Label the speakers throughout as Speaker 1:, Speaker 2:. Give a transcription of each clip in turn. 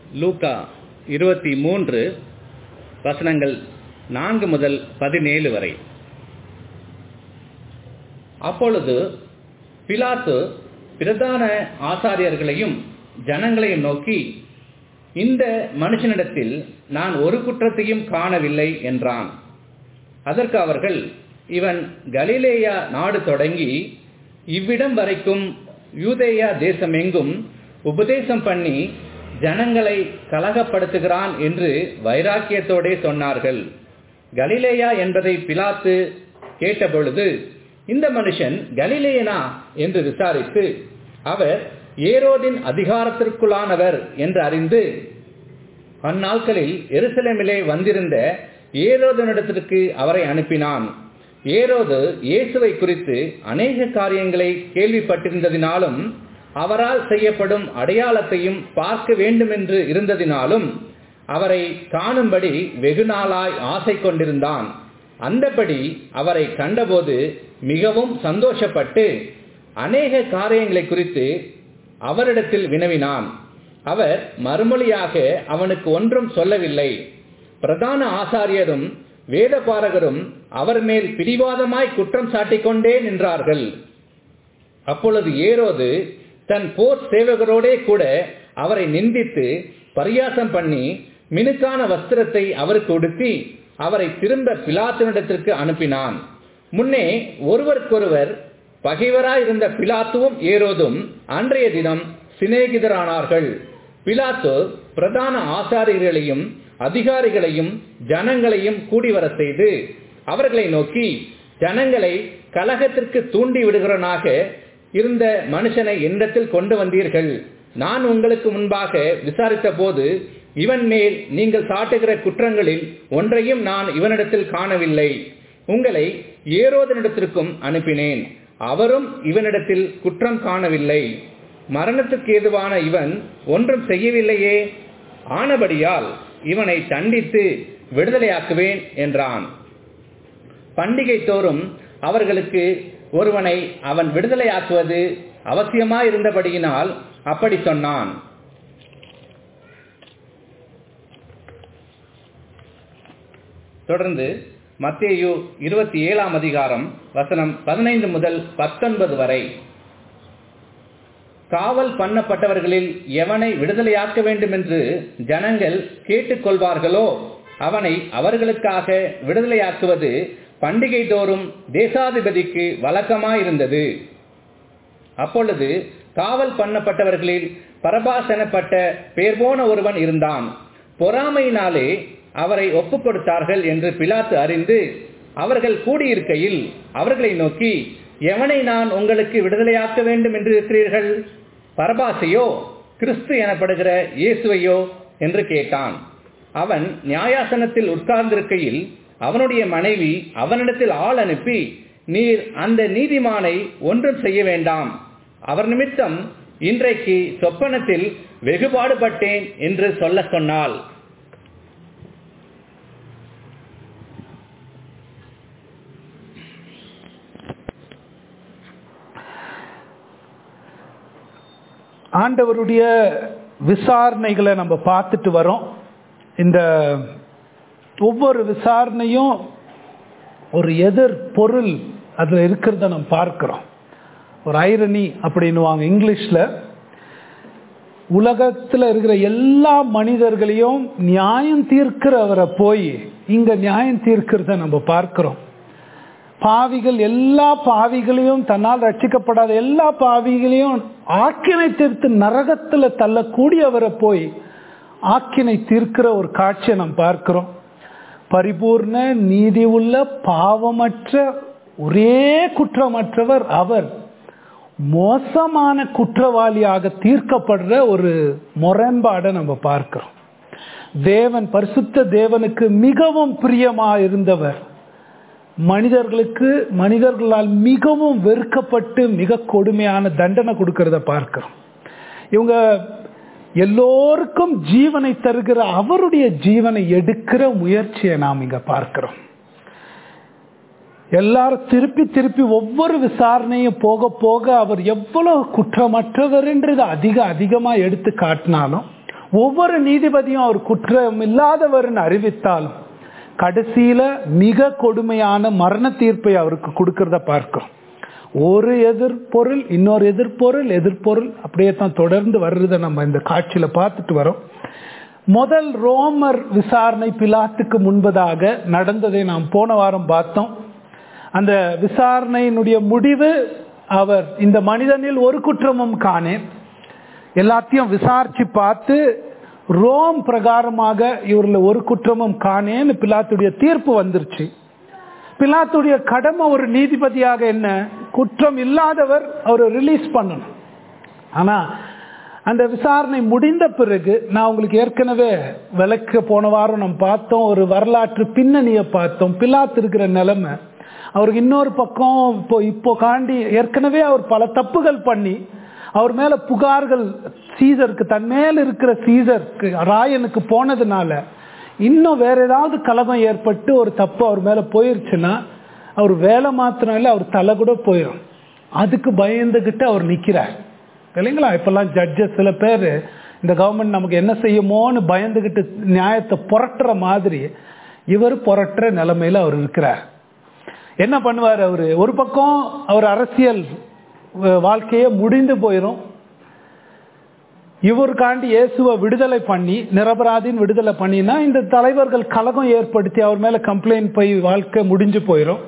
Speaker 1: லூக்கா இருபத்தி மூன்று வசனங்கள் நான்கு முதல் பதினேழு வரை அப்பொழுது பிலாத்து பிரதான ஆசாரியர்களையும் ஜனங்களையும் நோக்கி இந்த மனுஷனிடத்தில் நான் ஒரு குற்றத்தையும் காணவில்லை என்றான் அதற்கு அவர்கள் இவன் கலிலேயா நாடு தொடங்கி இவ்விடம் வரைக்கும் யூதேயா தேசமெங்கும் உபதேசம் பண்ணி ஜனங்களை கலகப்படுத்துகிறான் என்று வைராக்கியத்தோடே சொன்னார்கள் கலிலேயா என்பதை பிலாத்து கேட்டபொழுது இந்த மனுஷன் கலிலேயனா என்று விசாரித்து அவர் ஏரோதின் அதிகாரத்திற்குள்ளானவர் என்று அறிந்து அந்நாட்களில் எருசலேமிலே வந்திருந்த ஏரோதனிடத்திற்கு அவரை அனுப்பினான் ஏரோது இயேசுவை குறித்து அநேக காரியங்களை கேள்விப்பட்டிருந்ததினாலும் அவரால் செய்யப்படும் அடையாளத்தையும் பார்க்க வேண்டுமென்று இருந்ததினாலும் அவரை காணும்படி வெகு நாளாய் ஆசை கொண்டிருந்தான் அந்தபடி அவரை கண்டபோது மிகவும் சந்தோஷப்பட்டு அநேக காரியங்களை குறித்து அவரிடத்தில் வினவினான் அவர் மறுமொழியாக அவனுக்கு ஒன்றும் சொல்லவில்லை பிரதான ஆசாரியரும் வேதபாரகரும் அவர் மேல் பிடிவாதமாய் குற்றம் சாட்டிக்கொண்டே நின்றார்கள் அப்பொழுது ஏரோது தன் போர் சேவகரோடே கூட அவரை நிந்தித்து பரியாசம் பண்ணி மினுக்கான வஸ்திரத்தை அவருக்கு உடுத்தி அவரை திரும்ப பிலாத்தினிடத்திற்கு அனுப்பினான் முன்னே ஒருவருக்கொருவர் பகைவராயிருந்த பிலாத்துவும் ஏரோதும் அன்றைய தினம் சிநேகிதரானார்கள் பிலாத்து பிரதான ஆசாரியர்களையும் அதிகாரிகளையும் ஜனங்களையும் கூடி வர செய்து அவர்களை நோக்கி ஜனங்களை கலகத்திற்கு தூண்டி விடுகிறனாக இருந்த மனுஷனை என்னிடத்தில் கொண்டு வந்தீர்கள் நான் உங்களுக்கு முன்பாக விசாரித்த போது இவன் மேல் நீங்கள் சாட்டுகிற குற்றங்களில் ஒன்றையும் நான் இவனிடத்தில் காணவில்லை உங்களை ஏரோதனிடத்திற்கும் அனுப்பினேன் அவரும் இவனிடத்தில் குற்றம் காணவில்லை மரணத்துக்கு ஏதுவான இவன் ஒன்றும் செய்யவில்லையே ஆனபடியால் இவனை தண்டித்து விடுதலையாக்குவேன் என்றான் பண்டிகை தோறும் அவர்களுக்கு ஒருவனை அவன் விடுதலையாக்குவது அவசியமாயிருந்தபடியினால் அப்படி சொன்னான் தொடர்ந்து மத்தேயு இருபத்தி ஏழாம் அதிகாரம் வசனம் பதினைந்து முதல் பத்தொன்பது வரை காவல் பண்ணப்பட்டவர்களில் எவனை விடுதலையாக்க வேண்டும் என்று ஜனங்கள் கேட்டுக்கொள்வார்களோ அவனை அவர்களுக்காக விடுதலையாக்குவது பண்டிகை தோறும் தேசாதிபதிக்கு வழக்கமாயிருந்தது அப்பொழுது காவல் பண்ணப்பட்டவர்களில் பரபாஸ் எனப்பட்ட பேர் போன ஒருவன் இருந்தான் பொறாமையினாலே அவரை ஒப்புக் கொடுத்தார்கள் என்று பிலாத்து அறிந்து அவர்கள் கூடியிருக்கையில் அவர்களை நோக்கி எவனை நான் உங்களுக்கு விடுதலையாக்க வேண்டும் என்று இருக்கிறீர்கள் பரபாசையோ கிறிஸ்து எனப்படுகிற இயேசுவையோ என்று கேட்டான் அவன் நியாயாசனத்தில் உட்கார்ந்திருக்கையில் அவனுடைய மனைவி அவனிடத்தில் ஆள் அனுப்பி நீர் அந்த நீதிமானை ஒன்றும் செய்ய வேண்டாம் அவர் நிமித்தம் இன்றைக்கு சொப்பனத்தில் வெகுபாடுபட்டேன் என்று சொல்ல சொன்னாள்
Speaker 2: ஆண்டவருடைய விசாரணைகளை நம்ம பார்த்துட்டு வரோம் இந்த ஒவ்வொரு விசாரணையும் ஒரு எதிர் பொருள் அதில் இருக்கிறத நம்ம பார்க்கிறோம் ஒரு ஐரணி அப்படின்னுவாங்க இங்கிலீஷில் உலகத்தில் இருக்கிற எல்லா மனிதர்களையும் நியாயம் தீர்க்கிறவரை போய் இங்கே நியாயம் தீர்க்கிறத நம்ம பார்க்கிறோம் பாவிகள் எல்லா பாவிகளையும் தன்னால் ரட்சிக்கப்படாத எல்லா பாவிகளையும் ஆக்கினை தீர்த்து நரகத்தில் தள்ளக்கூடியவரை போய் ஆக்கினை தீர்க்கிற ஒரு காட்சியை நாம் பார்க்கிறோம் பரிபூர்ண நீதி உள்ள பாவமற்ற ஒரே குற்றமற்றவர் அவர் மோசமான குற்றவாளியாக தீர்க்கப்படுற ஒரு முரண்பாடை நம்ம பார்க்கிறோம் தேவன் பரிசுத்த தேவனுக்கு மிகவும் பிரியமா இருந்தவர் மனிதர்களுக்கு மனிதர்களால் மிகவும் வெறுக்கப்பட்டு மிக கொடுமையான தண்டனை கொடுக்கறத பார்க்கிறோம் இவங்க எல்லோருக்கும் ஜீவனை தருகிற அவருடைய ஜீவனை எடுக்கிற முயற்சியை நாம் இங்க பார்க்கிறோம் எல்லாரும் திருப்பி திருப்பி ஒவ்வொரு விசாரணையும் போக போக அவர் எவ்வளவு குற்றமற்றவர் என்றது அதிக அதிகமா எடுத்து காட்டினாலும் ஒவ்வொரு நீதிபதியும் அவர் குற்றம் இல்லாதவர்னு அறிவித்தாலும் கடைசியில மிக கொடுமையான மரண தீர்ப்பை அவருக்கு கொடுக்கறத பார்க்கிறோம் ஒரு எதிர்பொருள் இன்னொரு எதிர்பொருள் எதிர்பொருள் அப்படியே தான் தொடர்ந்து வர்றதை நம்ம இந்த காட்சியில பார்த்துட்டு வரோம் முதல் ரோமர் விசாரணை பிலாத்துக்கு முன்பதாக நடந்ததை நாம் போன வாரம் பார்த்தோம் அந்த விசாரணையினுடைய முடிவு அவர் இந்த மனிதனில் ஒரு குற்றமும் காணேன் எல்லாத்தையும் விசாரிச்சு பார்த்து ரோம் பிரகாரமாக இவர்ல ஒரு குற்றமும் காணேன்னு பிலாத்துடைய தீர்ப்பு வந்துருச்சு பிலாத்துடைய கடமை ஒரு நீதிபதியாக என்ன குற்றம் இல்லாதவர் அவரை ரிலீஸ் பண்ணணும் ஆனா அந்த விசாரணை முடிந்த பிறகு நான் உங்களுக்கு ஏற்கனவே விளக்க போன வாரம் நம்ம பார்த்தோம் ஒரு வரலாற்று பின்னணியை பார்த்தோம் பிலாத்து இருக்கிற நிலைமை அவருக்கு இன்னொரு பக்கம் இப்போ இப்போ காண்டி ஏற்கனவே அவர் பல தப்புகள் பண்ணி அவர் மேல புகார்கள் சீசருக்கு தன் மேல இருக்கிற சீசருக்கு ராயனுக்கு போனதுனால இன்னும் வேற ஏதாவது கலகம் ஏற்பட்டு ஒரு தப்பு அவர் மேல போயிருச்சுன்னா அவர் வேலை மாத்திரம் இல்லை அவர் தலை கூட போயிடும் அதுக்கு பயந்துகிட்டு அவர் நிக்கிறார் இல்லைங்களா இப்பெல்லாம் ஜட்ஜஸ் சில பேர் இந்த கவர்மெண்ட் நமக்கு என்ன செய்யுமோன்னு பயந்துகிட்டு நியாயத்தை புரட்டுற மாதிரி இவர் புரட்டுற நிலைமையில அவர் இருக்கிறார் என்ன பண்ணுவார் அவரு ஒரு பக்கம் அவர் அரசியல் வாழ்க்கையே முடிந்து போயிடும் இவருக்காண்டி இயேசுவை விடுதலை பண்ணி நிரபராதின்னு விடுதலை பண்ணினா இந்த தலைவர்கள் கலகம் ஏற்படுத்தி அவர் மேல கம்ப்ளைண்ட் போய் வாழ்க்கை முடிஞ்சு போயிடும்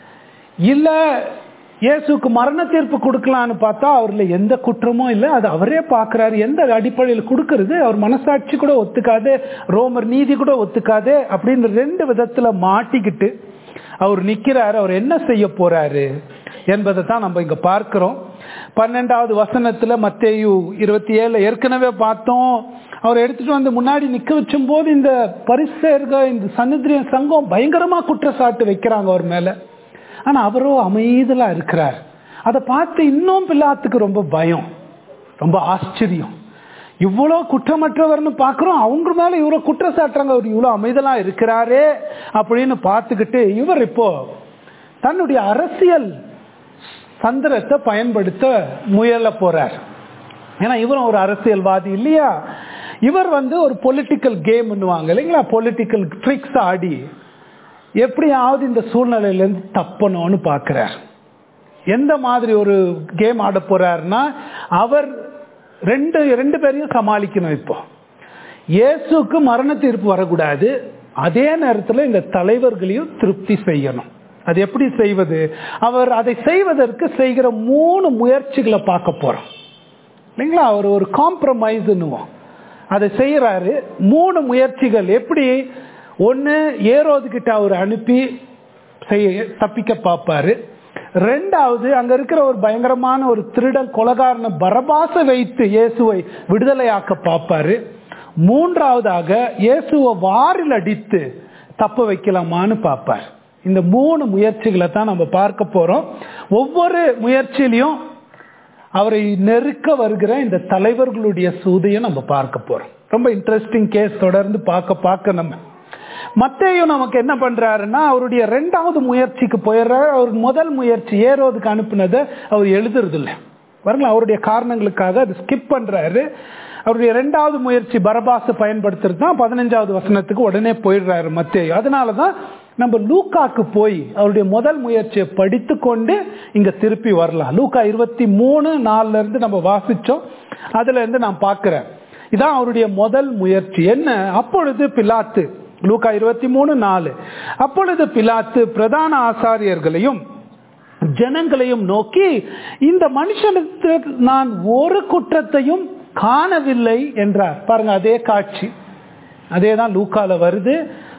Speaker 2: இல்ல இயேசுக்கு மரண தீர்ப்பு கொடுக்கலான்னு பார்த்தா அவர்ல எந்த குற்றமும் இல்லை அது அவரே பார்க்கிறாரு எந்த அடிப்படையில் கொடுக்கறது அவர் மனசாட்சி கூட ஒத்துக்காது ரோமர் நீதி கூட ஒத்துக்காது அப்படின்னு ரெண்டு விதத்துல மாட்டிக்கிட்டு அவர் நிக்கிறாரு அவர் என்ன செய்ய போறாரு என்பதை தான் நம்ம இங்க பார்க்கிறோம் பன்னெண்டாவது வசனத்துல மத்தேயு இருபத்தி ஏழு ஏற்கனவே பார்த்தோம் அவர் எடுத்துட்டு வந்து முன்னாடி நிக்க வச்சும் போது இந்த பரிசேர்கள் இந்த சன்னிதிரிய சங்கம் பயங்கரமா குற்றச்சாட்டு வைக்கிறாங்க அவர் மேல ஆனா அவரோ அமைதலா இருக்கிறார் அதை பார்த்து இன்னும் பிள்ளாத்துக்கு ரொம்ப பயம் ரொம்ப ஆச்சரியம் இவ்வளோ குற்றமற்றவர்னு பார்க்குறோம் அவங்க மேல இவ்வளோ குற்றச்சாட்டுறாங்க அவர் இவ்வளோ அமைதலா இருக்கிறாரே அப்படின்னு பார்த்துக்கிட்டு இவர் இப்போ தன்னுடைய அரசியல் சந்திரத்தை பயன்படுத்த முயல போறார் ஏன்னா இவரும் ஒரு அரசியல்வாதி இல்லையா இவர் வந்து ஒரு பொலிட்டிக்கல் கேம்னுவாங்க இல்லைங்களா பொலிட்டிக்கல் ட்ரிக்ஸ் ஆடி எப்படியாவது இந்த சூழ்நிலையிலேருந்து தப்பணும்னு பார்க்கிறார் எந்த மாதிரி ஒரு கேம் ஆட போறாருன்னா அவர் ரெண்டு ரெண்டு பேரையும் சமாளிக்கணும் இப்போ இயேசுக்கு மரண தீர்ப்பு வரக்கூடாது அதே நேரத்தில் இந்த தலைவர்களையும் திருப்தி செய்யணும் அது எப்படி செய்வது அவர் அதை செய்வதற்கு செய்கிற மூணு முயற்சிகளை பார்க்க போறோம் இல்லைங்களா அவர் ஒரு காம்ப்ரமைஸ்ன்னுவோம் அதை செய்யறாரு மூணு முயற்சிகள் எப்படி ஒன்று ஏரோது கிட்ட அவர் அனுப்பி செய்ய தப்பிக்க பார்ப்பாரு ரெண்டாவது அங்க இருக்கிற ஒரு பயங்கரமான ஒரு திருடன் கொலகாரன பரபாச வைத்து இயேசுவை விடுதலையாக்க பார்ப்பாரு மூன்றாவதாக இயேசுவை வாரில் அடித்து தப்ப வைக்கலாமான்னு பார்ப்பார் இந்த மூணு முயற்சிகளை தான் நம்ம பார்க்க போறோம் ஒவ்வொரு முயற்சியிலையும் அவரை நெருக்க வருகிற இந்த தலைவர்களுடைய சூதையை நம்ம பார்க்க போறோம் ரொம்ப இன்ட்ரெஸ்டிங் கேஸ் தொடர்ந்து பார்க்க பார்க்க நம்ம மத்தையும் நமக்கு என்ன பண்றாருன்னா அவருடைய ரெண்டாவது முயற்சிக்கு போயிடுறாரு அவர் முதல் முயற்சி ஏரோதுக்கு அனுப்புனதை அவர் எழுதுறது இல்லை பாருங்களா அவருடைய காரணங்களுக்காக அது ஸ்கிப் பண்றாரு அவருடைய ரெண்டாவது முயற்சி பரபாச பயன்படுத்துறது தான் பதினஞ்சாவது வசனத்துக்கு உடனே போயிடுறாரு மத்தேயு அதனாலதான் நம்ம லூக்காக்கு போய் அவருடைய முதல் முயற்சியை படித்து கொண்டு இங்க திருப்பி வரலாம் லூக்கா இருபத்தி மூணு நாலுல இருந்து நம்ம வாசிச்சோம் அதுல இருந்து நான் பார்க்கிறேன் இதான் அவருடைய முதல் முயற்சி என்ன அப்பொழுது பிலாத்து லூக்கா இருபத்தி மூணு நாலு அப்பொழுது பிலாத்து பிரதான ஆசாரியர்களையும் ஜனங்களையும் நோக்கி இந்த மனுஷனுக்கு நான் ஒரு குற்றத்தையும் காணவில்லை என்றார் பாருங்க அதே காட்சி அதே தான் லூக்கால வருது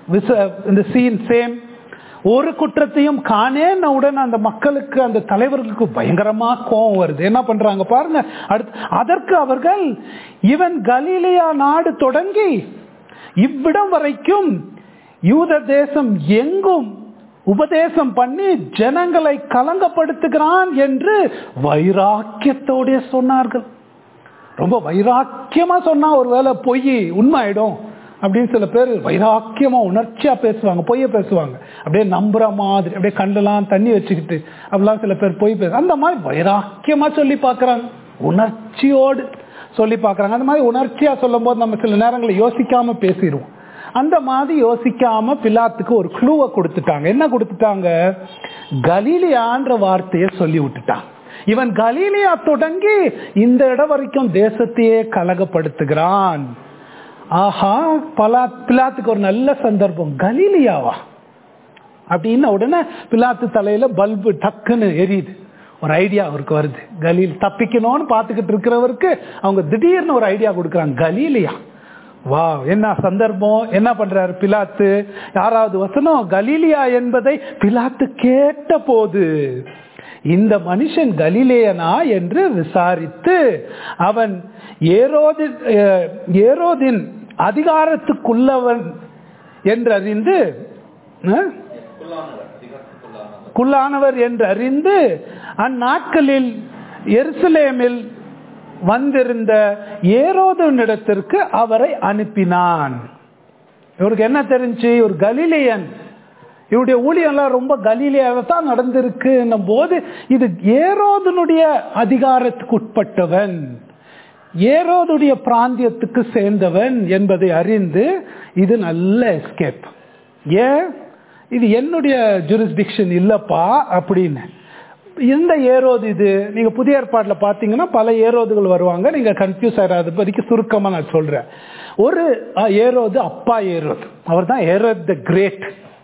Speaker 2: இந்த சீன் சேம் ஒரு குற்றத்தையும் காணேன்ன உடனே அந்த மக்களுக்கு அந்த தலைவர்களுக்கு பயங்கரமா கோபம் வருது என்ன பண்றாங்க பாருங்க அடுத்து அதற்கு அவர்கள் இவன் கலீலியா நாடு தொடங்கி இவ்விடம் வரைக்கும் யூத தேசம் எங்கும் உபதேசம் பண்ணி ஜனங்களை கலங்கப்படுத்துகிறான் என்று வைராக்கியத்தோட சொன்னார்கள் ரொம்ப வைராக்கியமா சொன்னா ஒருவேளை பொய் உண்மையிடும் அப்படின்னு சில பேர் வைராக்கியமா உணர்ச்சியா பேசுவாங்க பொய்ய பேசுவாங்க அப்படியே நம்புற மாதிரி அப்படியே கண்டெல்லாம் தண்ணி வச்சுக்கிட்டு அப்படிலாம் சில பேர் பொய் பேச அந்த மாதிரி வைராக்கியமா சொல்லி பார்க்கறாங்க உணர்ச்சியோடு சொல்லி பார்க்கறாங்க அந்த மாதிரி உணர்ச்சியா சொல்லும் போது நம்ம சில நேரங்களில் யோசிக்காம பேசிடுவோம் அந்த மாதிரி யோசிக்காம பிலாத்துக்கு ஒரு க்ளூவை கொடுத்துட்டாங்க என்ன கொடுத்துட்டாங்க கலீலியான்ற வார்த்தையை சொல்லி விட்டுட்டாங்க இவன் கலீலியா தொடங்கி இந்த இடம் வரைக்கும் தேசத்தையே கலகப்படுத்துகிறான் ஆஹா பலா பிலாத்துக்கு ஒரு நல்ல சந்தர்ப்பம் கலீலியாவா அப்படின்ன உடனே பிலாத்து தலையில பல்பு டக்குன்னு எரியுது ஒரு ஐடியா அவருக்கு வருது கலீல் தப்பிக்கணும்னு பார்த்துக்கிட்டு இருக்கிறவருக்கு அவங்க திடீர்னு ஒரு ஐடியா கொடுக்குறாங்க கலீலியா வா என்ன சந்தர்ப்பம் என்ன பண்றாரு பிலாத்து யாராவது வசனம் கலீலியா என்பதை பிலாத்து கேட்ட போது இந்த மனுஷன் கலிலேயனா என்று விசாரித்து அவன் ஏரோதி அஹ், ஏரோதின் அதிகாரத்துக்குள்ளவன் என்றறிந்து அஹ், குள்ளானவர் என்று அறிந்து அந்நாட்களில் எருசலேமில் வந்திருந்த ஏரோதனிடத்திற்கு அவரை அனுப்பினான் இவருக்கு என்ன தெரிஞ்சு ஒரு கலிலேயன் இவருடைய ஊழியெல்லாம் ரொம்ப கலீலியாவை தான் நடந்திருக்குன்னும் போது இது ஏரோதனுடைய அதிகாரத்துக்கு உட்பட்டவன் ஏரோதுடைய பிராந்தியத்துக்கு சேர்ந்தவன் என்பதை அறிந்து இது நல்ல எஸ்கேப் ஏன் இது என்னுடைய ஜூரிஸ்டிக்ஷன் இல்லப்பா அப்படின்னு இந்த ஏரோது இது நீங்க புதிய ஏற்பாட்டில் பார்த்தீங்கன்னா பல ஏரோதுகள் வருவாங்க நீங்க கன்ஃபியூஸ் ஆகாத பதிக்கு சுருக்கமா நான் சொல்றேன் ஒரு அஹ், ஏரோது அப்பா ஏரோது அவர் தான் ஏரோத் த கிரேட்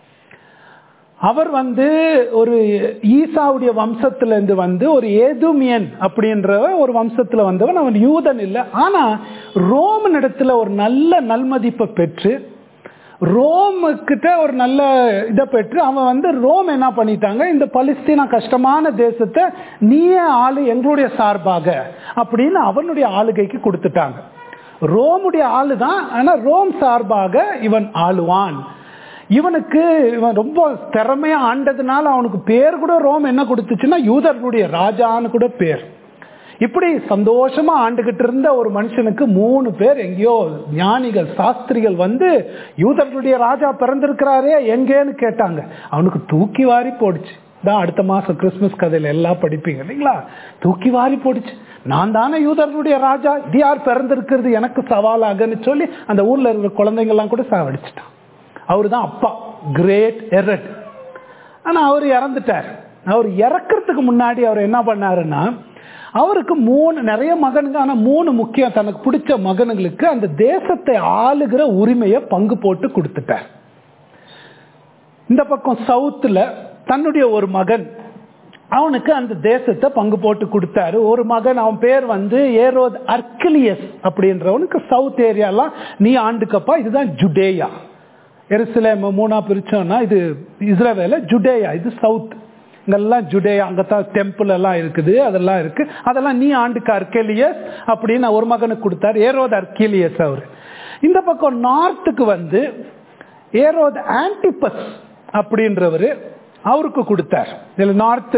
Speaker 2: அவர் வந்து ஒரு ஈசாவுடைய வம்சத்துல இருந்து வந்து ஒரு ஏதுமியன் அப்படின்ற ஒரு வம்சத்துல வந்தவன் அவன் யூதன் இல்லை ஆனா ரோமன் இடத்துல ஒரு நல்ல நல்மதிப்பை பெற்று ரோமுக்கிட்ட ஒரு நல்ல இதை பெற்று அவன் வந்து ரோம் என்ன பண்ணிட்டாங்க இந்த பலிஸ்தீனா கஷ்டமான தேசத்தை நீயே ஆளு எங்களுடைய சார்பாக அப்படின்னு அவனுடைய ஆளுகைக்கு கொடுத்துட்டாங்க ரோமுடைய ஆளு தான் ஆனா ரோம் சார்பாக இவன் ஆளுவான் இவனுக்கு இவன் ரொம்ப திறமையா ஆண்டதுனால அவனுக்கு பேர் கூட ரோம் என்ன கொடுத்துச்சுன்னா யூதர்களுடைய ராஜான்னு கூட பேர் இப்படி சந்தோஷமா ஆண்டுகிட்டு இருந்த ஒரு மனுஷனுக்கு மூணு பேர் எங்கேயோ ஞானிகள் சாஸ்திரிகள் வந்து யூதர்களுடைய ராஜா பிறந்திருக்கிறாரே எங்கேன்னு கேட்டாங்க அவனுக்கு தூக்கி வாரி போடுச்சு தான் அடுத்த மாசம் கிறிஸ்துமஸ் கதையில எல்லாம் படிப்பீங்க இல்லைங்களா தூக்கி வாரி போடுச்சு நான் தானே யூதர்களுடைய ராஜா இது யார் பிறந்திருக்கிறது எனக்கு சவாலாகன்னு சொல்லி அந்த ஊர்ல இருக்கிற குழந்தைங்கள்லாம் கூட சாவடிச்சிட்டான் அவர் தான் அப்பா கிரேட் எரட் ஆனா அவர் இறந்துட்டார் அவர் இறக்கிறதுக்கு முன்னாடி அவர் என்ன பண்ணாருன்னா அவருக்கு மூணு நிறைய மகனுங்க ஆனா மூணு முக்கியம் தனக்கு பிடிச்ச மகனுங்களுக்கு அந்த தேசத்தை ஆளுகிற உரிமையை பங்கு போட்டு கொடுத்துட்டார் இந்த பக்கம் சவுத்துல தன்னுடைய ஒரு மகன் அவனுக்கு அந்த தேசத்தை பங்கு போட்டு கொடுத்தாரு ஒரு மகன் அவன் பேர் வந்து ஏரோத் அர்கிலியஸ் அப்படின்றவனுக்கு சவுத் ஏரியாலாம் நீ ஆண்டுக்கப்பா இதுதான் ஜுடேயா எருசலேம் மூணா பிரிச்சோம்னா இது இஸ்ரேவேல ஜுடேயா இது சவுத் இங்கெல்லாம் ஜுடேயா அங்கத்தான் டெம்பிள் எல்லாம் இருக்குது அதெல்லாம் இருக்கு அதெல்லாம் நீ ஆண்டுக்கு அர்கேலியஸ் அப்படின்னு ஒரு மகனுக்கு கொடுத்தாரு ஏரோத் அர்கேலியஸ் அவர் இந்த பக்கம் நார்த்துக்கு வந்து ஏரோத் ஆன்டிபஸ் அப்படின்றவர் அவருக்கு கொடுத்தார் இதில் நார்த்து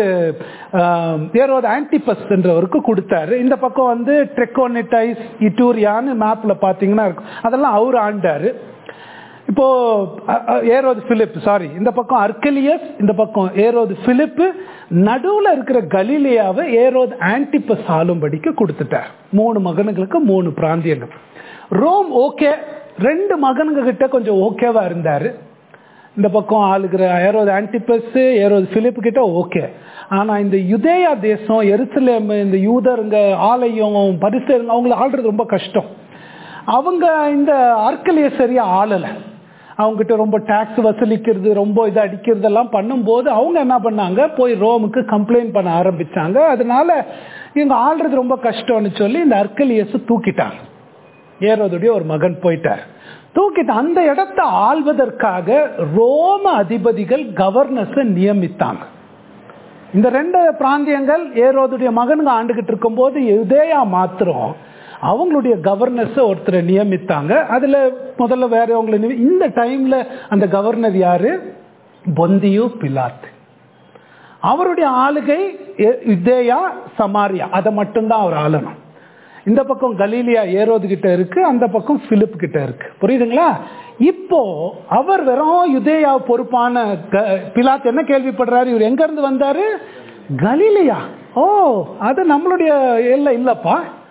Speaker 2: ஏரோத் ஆன்டிபஸ் என்றவருக்கு கொடுத்தாரு இந்த பக்கம் வந்து ட்ரெக்கோனிட்டைஸ் இட்டூரியான்னு மேப்பில் பார்த்தீங்கன்னா இருக்கும் அதெல்லாம் அவர் ஆண்டாரு இப்போ அ- அ- ஏரோது பிலிப் சாரி இந்த பக்கம் அர்கலியஸ் இந்த பக்கம் ஏரோது பிலிப் நடுவுல இருக்கிற கலீலியாவை ஏரோது ஆன்டிபஸ் ஆளும்படிக்கு கொடுத்துட்டார் மூணு மகனுங்களுக்கு மூணு பிராந்தியங்கள் ரோம் ஓகே ரெண்டு மகனுங்க கிட்ட கொஞ்சம் ஓகேவா இருந்தாரு இந்த பக்கம் ஆளுகிற ஏரோது ஆன்டிபஸ் ஏரோது பிலிப் கிட்ட ஓகே ஆனா இந்த யுதேயா தேசம் எருசலேம் இந்த யூதருங்க ஆலயம் பரிசு அவங்கள ஆள்றது ரொம்ப கஷ்டம் அவங்க இந்த ஆட்களையே சரியா ஆளலை அவங்ககிட்ட ரொம்ப டாக்ஸ் வசூலிக்கிறது ரொம்ப இதை அடிக்கிறதெல்லாம் பண்ணும்போது அவங்க என்ன பண்ணாங்க போய் ரோமுக்கு கம்ப்ளைண்ட் பண்ண ஆரம்பிச்சாங்க அதனால இவங்க ஆள்றது ரொம்ப கஷ்டம்னு சொல்லி இந்த அர்க்கலியஸ் தூக்கிட்டாங்க ஏரோதுடைய ஒரு மகன் போயிட்டார் தூக்கிட்டு அந்த இடத்தை ஆள்வதற்காக ரோம அதிபதிகள் கவர்னர்ஸை நியமித்தாங்க இந்த ரெண்டு பிராந்தியங்கள் ஏரோதுடைய மகனுங்க ஆண்டுகிட்டு இருக்கும்போது யுதேயா மாத்திரம் அவங்களுடைய கவர்னர்ஸை ஒருத்தரை நியமித்தாங்க அதுல முதல்ல வேறவங்களை நியமி- இந்த டைம்ல அந்த கவர்னர் யாரு பொந்தியு பிலாத் அவருடைய ஆளுகை எ- யுதேயா சமாரியா அதை மட்டும்தான் அவர் ஆளணும் இந்த பக்கம் கலீலியா ஏரோது கிட்ட இருக்கு அந்த பக்கம் பிலிப் கிட்ட இருக்கு புரியுதுங்களா இப்போ அவர் வெறும் யுதேயா பொறுப்பான க- பிலாத் என்ன கேள்விப்படுறாரு இவர் எங்க இருந்து வந்தாரு கலீலியா ஓ அது நம்மளுடைய எல்லை இல்லப்பா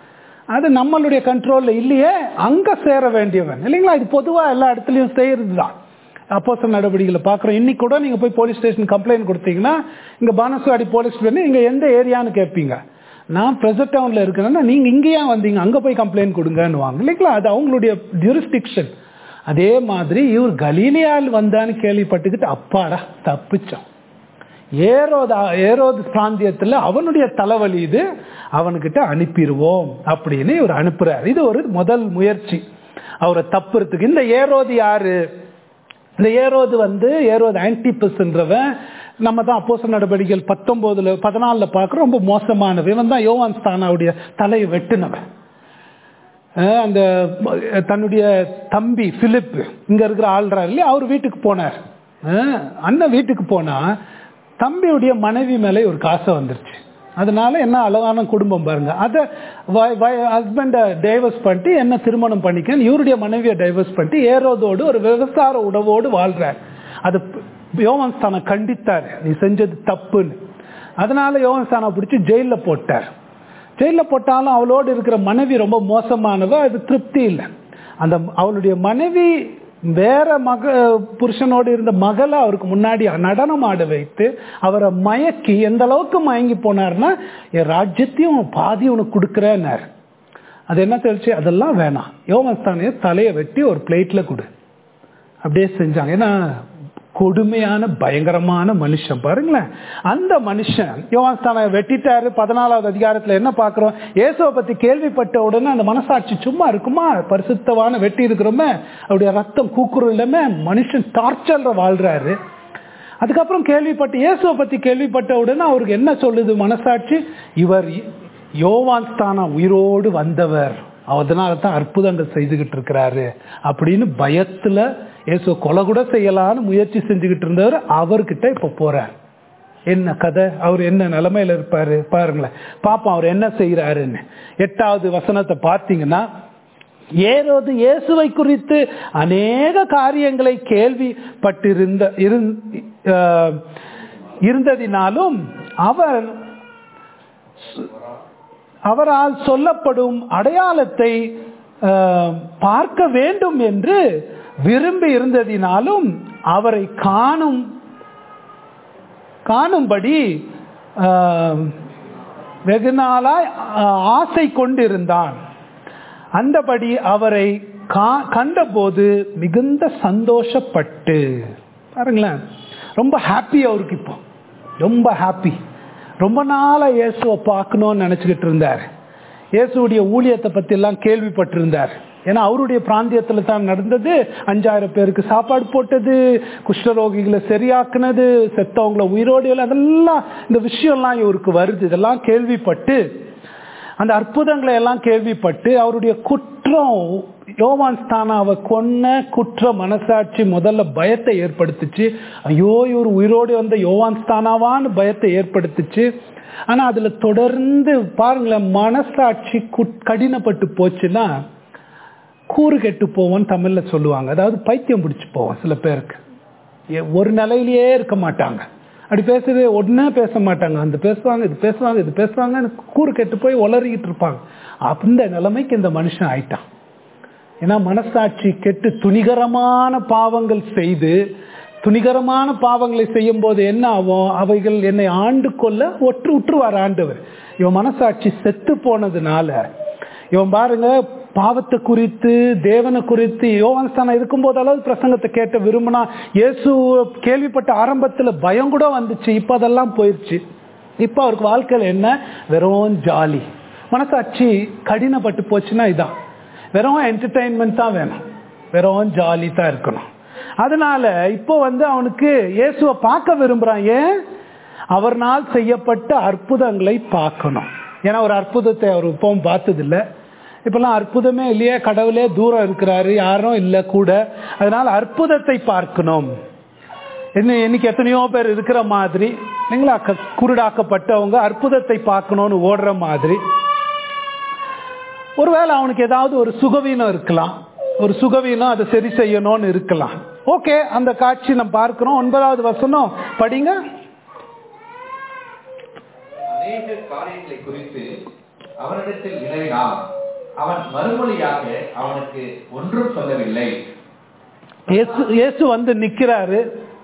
Speaker 2: அது நம்மளுடைய கண்ட்ரோல்ல இல்லையே அங்க சேர வேண்டியவன் இல்லைங்களா இது பொதுவா எல்லா இடத்துலயும் செய்யறது தான் அப்போச நடவடிக்கைகளை பார்க்குறோம் இன்னைக்கு கூட நீங்க போய் போலீஸ் ஸ்டேஷன் கம்ப்ளைண்ட் கொடுத்தீங்கன்னா இங்க பானசுவாடி போலீஸ் ஸ்டேஷன் இங்க எந்த ஏரியான்னு கேட்பீங்க நான் பிரசன்ட் டவுன்ல இருக்கிறேன்னா நீங்க இங்கேயா வந்தீங்க அங்க போய் கம்ப்ளைண்ட் கொடுங்கன்னு வாங்க இல்லைங்களா அது அவங்களுடைய ஜூரிஸ்டிக்ஷன் அதே மாதிரி இவர் கலீலியால் வந்தான்னு கேள்விப்பட்டுக்கிட்டு அப்பாடா தப்பிச்சான் ஏரோது ஏரோது பிராந்தியத்தில் அவனுடைய தலைவலி இது அவனுக்கிட்ட அனுப்பிடுவோம் அப்படின்னு இவர் அனுப்புறாரு இது ஒரு முதல் முயற்சி அவரை தப்புறதுக்கு இந்த ஏரோது யாரு இந்த ஏரோது வந்து ஏரோது ஆன்டிபஸ்ன்றவன் நம்ம தான் அப்போச நடவடிக்கைகள் பத்தொன்பதுல பதினாலுல பார்க்குறோம் ரொம்ப மோசமானவன் இவன் தான் யோவான் ஸ்தானாவுடைய தலையை வெட்டினவன் அஹ் அந்த தன்னுடைய தம்பி பிலிப் இங்க இருக்கிற ஆள்றாரு இல்லையா அவர் வீட்டுக்கு போனார் அஹ் அண்ணன் வீட்டுக்கு போனா தம்பியுடைய மனைவி மேலே ஒரு காசை வந்துருச்சு அதனால என்ன அழகான குடும்பம் பாருங்க அதை ஹஸ்பண்டை டைவர்ஸ் பண்ணிட்டு என்ன திருமணம் பண்ணிக்க இவருடைய மனைவியை டைவர்ஸ் பண்ணிட்டு ஏரோதோடு ஒரு விவசாய உணவோடு வாழ்றார் அது யோவன் ஸ்தானை கண்டித்தார் நீ செஞ்சது தப்புன்னு அதனால யோவன் ஸ்தானை பிடிச்சி ஜெயிலில் போட்டார் ஜெயிலில் போட்டாலும் அவளோடு இருக்கிற மனைவி ரொம்ப மோசமானவ அது திருப்தி இல்லை அந்த அவளுடைய மனைவி வேற மக புருஷனோடு இருந்த மகளை அவருக்கு முன்னாடி நடனம் ஆட வைத்து அவரை மயக்கி எந்த அளவுக்கு மயங்கி போனார்னா என் ராஜ்யத்தையும் பாதி உனக்கு கொடுக்குறேன்னார் அது என்ன தெரிச்சு அதெல்லாம் வேணாம் யோகஸ்தானிய தலையை வெட்டி ஒரு பிளேட்ல கொடு அப்படியே செஞ்சாங்க ஏன்னா கொடுமையான பயங்கரமான மனுஷன் பாருங்களேன் அந்த மனுஷன் யோவான்ஸ்தானை வெட்டிட்டாரு பதினாலாவது அதிகாரத்துல என்ன பாக்குறோம் இயேசுவை பத்தி கேள்விப்பட்ட உடனே அந்த மனசாட்சி சும்மா இருக்குமா பரிசுத்தவான வெட்டி இருக்கிறோமே அவருடைய ரத்தம் கூக்குறோம் இல்லாம மனுஷன் டார்ச்சர்ல வாழ்றாரு அதுக்கப்புறம் கேள்விப்பட்டு இயேசுவை பத்தி கேள்விப்பட்ட உடனே அவருக்கு என்ன சொல்லுது மனசாட்சி இவர் யோவான் ஸ்தானா உயிரோடு வந்தவர் அதனால தான் அற்புதங்கள் செய்துகிட்டு இருக்கிறாரு அப்படின்னு பயத்துல இயேசு கொலை கூட செய்யலான்னு முயற்சி செஞ்சுக்கிட்டு இருந்தவர் அவர்கிட்ட இப்ப போறார் என்ன கதை அவர் என்ன நிலைமையில இருப்பாரு பாருங்களேன் பாப்போம் அவர் என்ன செய்யறாருன்னு எட்டாவது வசனத்தை பார்த்தீங்கன்னா ஏரோது இயேசுவை குறித்து அநேக காரியங்களை கேள்விப்பட்டிருந்த இருந்ததினாலும் அவர் அவரால் சொல்லப்படும் அடையாளத்தை பார்க்க வேண்டும் என்று விரும்பி இருந்ததினாலும் அவரை காணும் காணும்படி வெகு நாளாய் ஆசை கொண்டிருந்தான் அந்தபடி அவரை கண்டபோது மிகுந்த சந்தோஷப்பட்டு பாருங்களேன் ரொம்ப ஹாப்பி அவருக்கு இப்போ ரொம்ப ஹாப்பி ரொம்ப நாளா இயேசுவை பார்க்கணும்னு நினைச்சுக்கிட்டு இருந்தார் இயேசுடைய ஊழியத்தை பத்தி எல்லாம் கேள்விப்பட்டிருந்தார் ஏன்னா அவருடைய பிராந்தியத்துல தான் நடந்தது அஞ்சாயிரம் பேருக்கு சாப்பாடு போட்டது குஷ்டரோகிகளை சரியாக்குனது செத்தவங்களை உயிரோடு அதெல்லாம் இந்த விஷயம்லாம் இவருக்கு வருது இதெல்லாம் கேள்விப்பட்டு அந்த அற்புதங்களை எல்லாம் கேள்விப்பட்டு அவருடைய குற்றம் யோவான் ஸ்தானாவை கொன்ன குற்ற மனசாட்சி முதல்ல பயத்தை ஏற்படுத்துச்சு ஐயோ இவர் உயிரோடு வந்த யோவான் ஸ்தானாவான்னு பயத்தை ஏற்படுத்துச்சு ஆனா அதுல தொடர்ந்து பாருங்களேன் மனசாட்சி கடினப்பட்டு போச்சுன்னா கூறு கெட்டு போவோம்னு தமிழ்ல சொல்லுவாங்க அதாவது பைத்தியம் பிடிச்சு போவோம் சில பேருக்கு ஒரு நிலையிலேயே இருக்க மாட்டாங்க அப்படி பேசுறது ஒன்னே பேச மாட்டாங்க அந்த பேசுவாங்க இது பேசுவாங்க இது பேசுவாங்க கூறு கெட்டு போய் உளறிக்கிட்டு இருப்பாங்க அந்த நிலைமைக்கு இந்த மனுஷன் ஆயிட்டான் ஏன்னா மனசாட்சி கெட்டு துணிகரமான பாவங்கள் செய்து துணிகரமான பாவங்களை செய்யும் போது என்ன ஆகும் அவைகள் என்னை ஆண்டு கொள்ள ஒற்று உற்றுவார் ஆண்டவர் இவன் மனசாட்சி செத்து போனதுனால இவன் பாருங்க பாவத்தை குறித்து தேவனை குறித்து யோகஸ்தானம் இருக்கும் போதளவு பிரசங்கத்தை கேட்ட விரும்பினா இயேசு கேள்விப்பட்ட ஆரம்பத்துல பயம் கூட வந்துச்சு இப்ப அதெல்லாம் போயிருச்சு இப்ப அவருக்கு வாழ்க்கையில என்ன வெறும் ஜாலி மனசாட்சி கடினப்பட்டு போச்சுன்னா இதான் வெறும் என்டர்டைன்மெண்ட் தான் வேணும் வெறும் ஜாலி தான் இருக்கணும் அதனால இப்போ வந்து அவனுக்கு இயேசுவை பார்க்க விரும்புறான் ஏன் அவர்னால் செய்யப்பட்ட அற்புதங்களை பார்க்கணும் ஏன்னா ஒரு அற்புதத்தை அவர் இப்பவும் பார்த்தது இல்லை இப்பெல்லாம் அற்புதமே இல்லையே கடவுளே தூரம் இருக்கிறாரு யாரும் இல்லை கூட அதனால அற்புதத்தை பார்க்கணும் என்ன இன்னைக்கு எத்தனையோ பேர் இருக்கிற மாதிரி இல்லைங்களா குருடாக்கப்பட்டவங்க அற்புதத்தை பார்க்கணும்னு ஓடுற மாதிரி ஒருவேளை அவனுக்கு ஏதாவது ஒரு சுகவீனம் இருக்கலாம் ஒரு சுகவீனம் அதை சரி செய்யணும்னு இருக்கலாம் ஓகே அந்த காட்சி நம்ம பார்க்கிறோம் ஒன்பதாவது வசனம் படிங்க
Speaker 1: அநேக காரியங்களை குறித்து அவரிடத்தில் வினவினார்
Speaker 3: அவன் மறுமொழியாக அவனுக்கு ஒன்றும் சொல்லவில்லை
Speaker 2: இயேசு இயேசு வந்து நிக்கிறாரு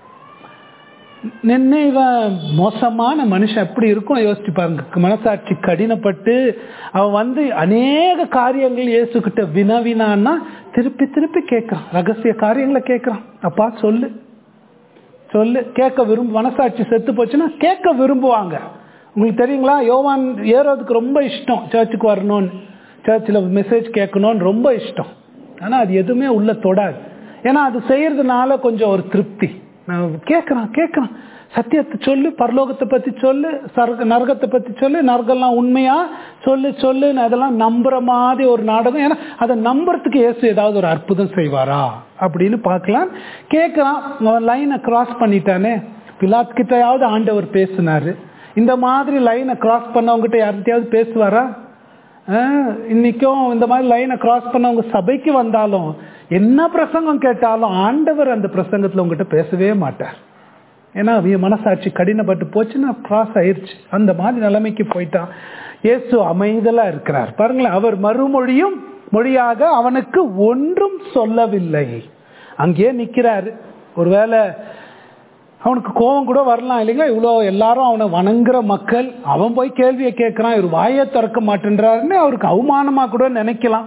Speaker 2: நின்று இவன் மோசமான மனுஷன் எப்படி இருக்கும் யோசிச்சு பாருங்க மனசாட்சி கடினப்பட்டு அவன் வந்து அநேக காரியங்கள் இயேசு கிட்ட வினவினான்னா திருப்பி திருப்பி கேட்கறான் ரகசிய காரியங்களை கேட்கறான் அப்பா சொல்லு சொல்லு கேட்க விரும்ப மனசாட்சி செத்து போச்சுன்னா கேட்க விரும்புவாங்க உங்களுக்கு தெரியுங்களா யோவான் ஏறதுக்கு ரொம்ப இஷ்டம் சர்ச்சுக்கு வரணும்னு சர்ச்சில் மெசேஜ் கேட்கணும்னு ரொம்ப இஷ்டம் ஆனால் அது எதுவுமே உள்ள தொடாது ஏன்னா அது செய்யறதுனால கொஞ்சம் ஒரு திருப்தி நான் கேட்குறான் கேட்குறான் சத்தியத்தை சொல்லு பரலோகத்தை பற்றி சொல்லு சர்க நரகத்தை பற்றி சொல்லு நரகம்லாம் உண்மையா சொல்லு சொல்லு அதெல்லாம் நம்புற மாதிரி ஒரு நாடகம் ஏன்னா அதை நம்புறதுக்கு இயேசு ஏதாவது ஒரு அற்புதம் செய்வாரா அப்படின்னு பார்க்கலாம் கேட்குறான் அவன் லைனை கிராஸ் பண்ணிட்டானே பிலாத் கிட்டயாவது ஆண்டவர் பேசினாரு இந்த மாதிரி லைனை கிராஸ் பண்ணவங்ககிட்ட யார்கிட்டயாவது பேசுவாரா ஆஹ், இன்னைக்கும் இந்த மாதிரி லைனை கிராஸ் பண்ணவங்க சபைக்கு வந்தாலும் என்ன பிரசங்கம் கேட்டாலும் ஆண்டவர் அந்த பிரசங்கத்தில் உங்ககிட்ட பேசவே மாட்டார் ஏன்னா அவன் மனசாட்சி கடினப்பட்டு போச்சுன்னா கிராஸ் ஆயிருச்சு அந்த மாதிரி நிலைமைக்கு போயிட்டான் இயேசு அமைதலா இருக்கிறார் பாருங்களேன் அவர் மறுமொழியும் மொழியாக அவனுக்கு ஒன்றும் சொல்லவில்லை அங்கேயே நிக்கிறாரு ஒருவேளை அவனுக்கு கோபம் கூட வரலாம் இல்லைங்களா இவ்வளோ எல்லாரும் அவனை வணங்குற மக்கள் அவன் போய் கேள்வியை கேட்கறான் இவர் வாயை திறக்க மாட்டேன்றாருன்னு அவருக்கு அவமானமா கூட நினைக்கலாம்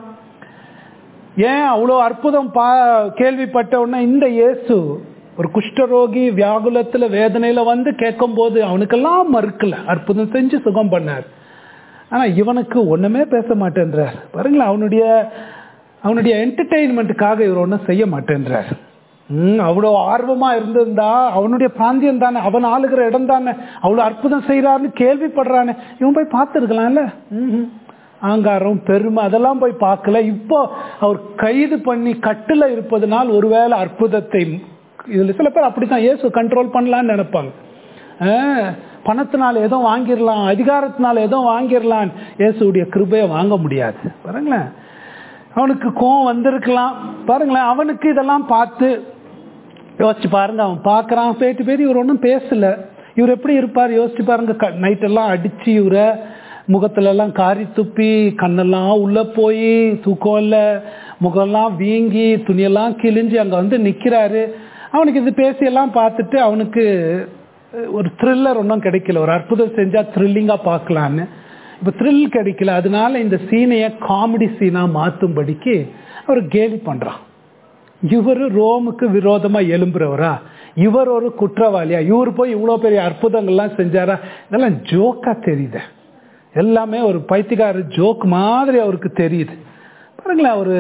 Speaker 2: ஏன் அவ்வளோ அற்புதம் பா கேள்விப்பட்ட உடனே இந்த இயேசு ஒரு குஷ்டரோகி வியாகுலத்துல வேதனையில வந்து கேட்கும்போது அவனுக்கெல்லாம் மறுக்கல அற்புதம் செஞ்சு சுகம் பண்ணார் ஆனா இவனுக்கு ஒண்ணுமே பேச மாட்டேன்றார் பாருங்களேன் அவனுடைய அவனுடைய என்டர்டெயின்மெண்ட்டுக்காக இவர் ஒன்றும் செய்ய மாட்டேன்றார் ம் அவ்வளோ ஆர்வமா இருந்திருந்தா அவனுடைய பிராந்தியம் தானே அவன் ஆளுகிற இடம் தானே அவ்வளோ அற்புதம் செய்யறாருன்னு கேள்விப்படுறானே இவன் போய் பார்த்துருக்கலாம்ல ம் ஆங்காரம் பெருமை அதெல்லாம் போய் பார்க்கல இப்போ அவர் கைது பண்ணி கட்டுல இருப்பதனால் ஒருவேளை அற்புதத்தை இதுல சில பேர் அப்படித்தான் இயேசு கண்ட்ரோல் பண்ணலாம்னு நினைப்பாங்க ஆஹ், பணத்தினால ஏதோ வாங்கிடலாம் அதிகாரத்தினால ஏதோ வாங்கிடலாம் இயேசுடைய கிருபையை வாங்க முடியாது பாருங்களேன் அவனுக்கு கோவம் வந்திருக்கலாம் பாருங்களேன் அவனுக்கு இதெல்லாம் பார்த்து யோசிச்சு பாருங்க அவன் பார்க்கறான் பேட்டு பேட்டி இவர் ஒன்றும் பேசல இவர் எப்படி இருப்பார் யோசிச்சு பாருங்க நைட்டெல்லாம் அடிச்சு இவரை முகத்துல எல்லாம் காரி துப்பி கண்ணெல்லாம் உள்ள போய் தூக்கம் இல்லை முகம்லாம் வீங்கி துணியெல்லாம் கிழிஞ்சு அங்க வந்து நிக்கிறாரு அவனுக்கு இது பேசியெல்லாம் பார்த்துட்டு அவனுக்கு அஹ், ஒரு த்ரில்லர் ஒன்றும் கிடைக்கல ஒரு அற்புதம் செஞ்சா த்ரில்லிங்கா பார்க்கலான்னு இப்போ த்ரில் கிடைக்கல அதனால இந்த சீனையை காமெடி சீனா மாத்தும்படிக்கு அவர் கேலி பண்றான் இவர் ரோமுக்கு விரோதமா எழும்புறவரா இவர் ஒரு குற்றவாளியா இவர் போய் இவ்வளோ பெரிய அற்புதங்கள்லாம் செஞ்சாரா இதெல்லாம் ஜோக்கா தெரியுது எல்லாமே ஒரு பைத்தியக்கார ஜோக் மாதிரி அவருக்கு தெரியுது பாருங்களேன் ஒரு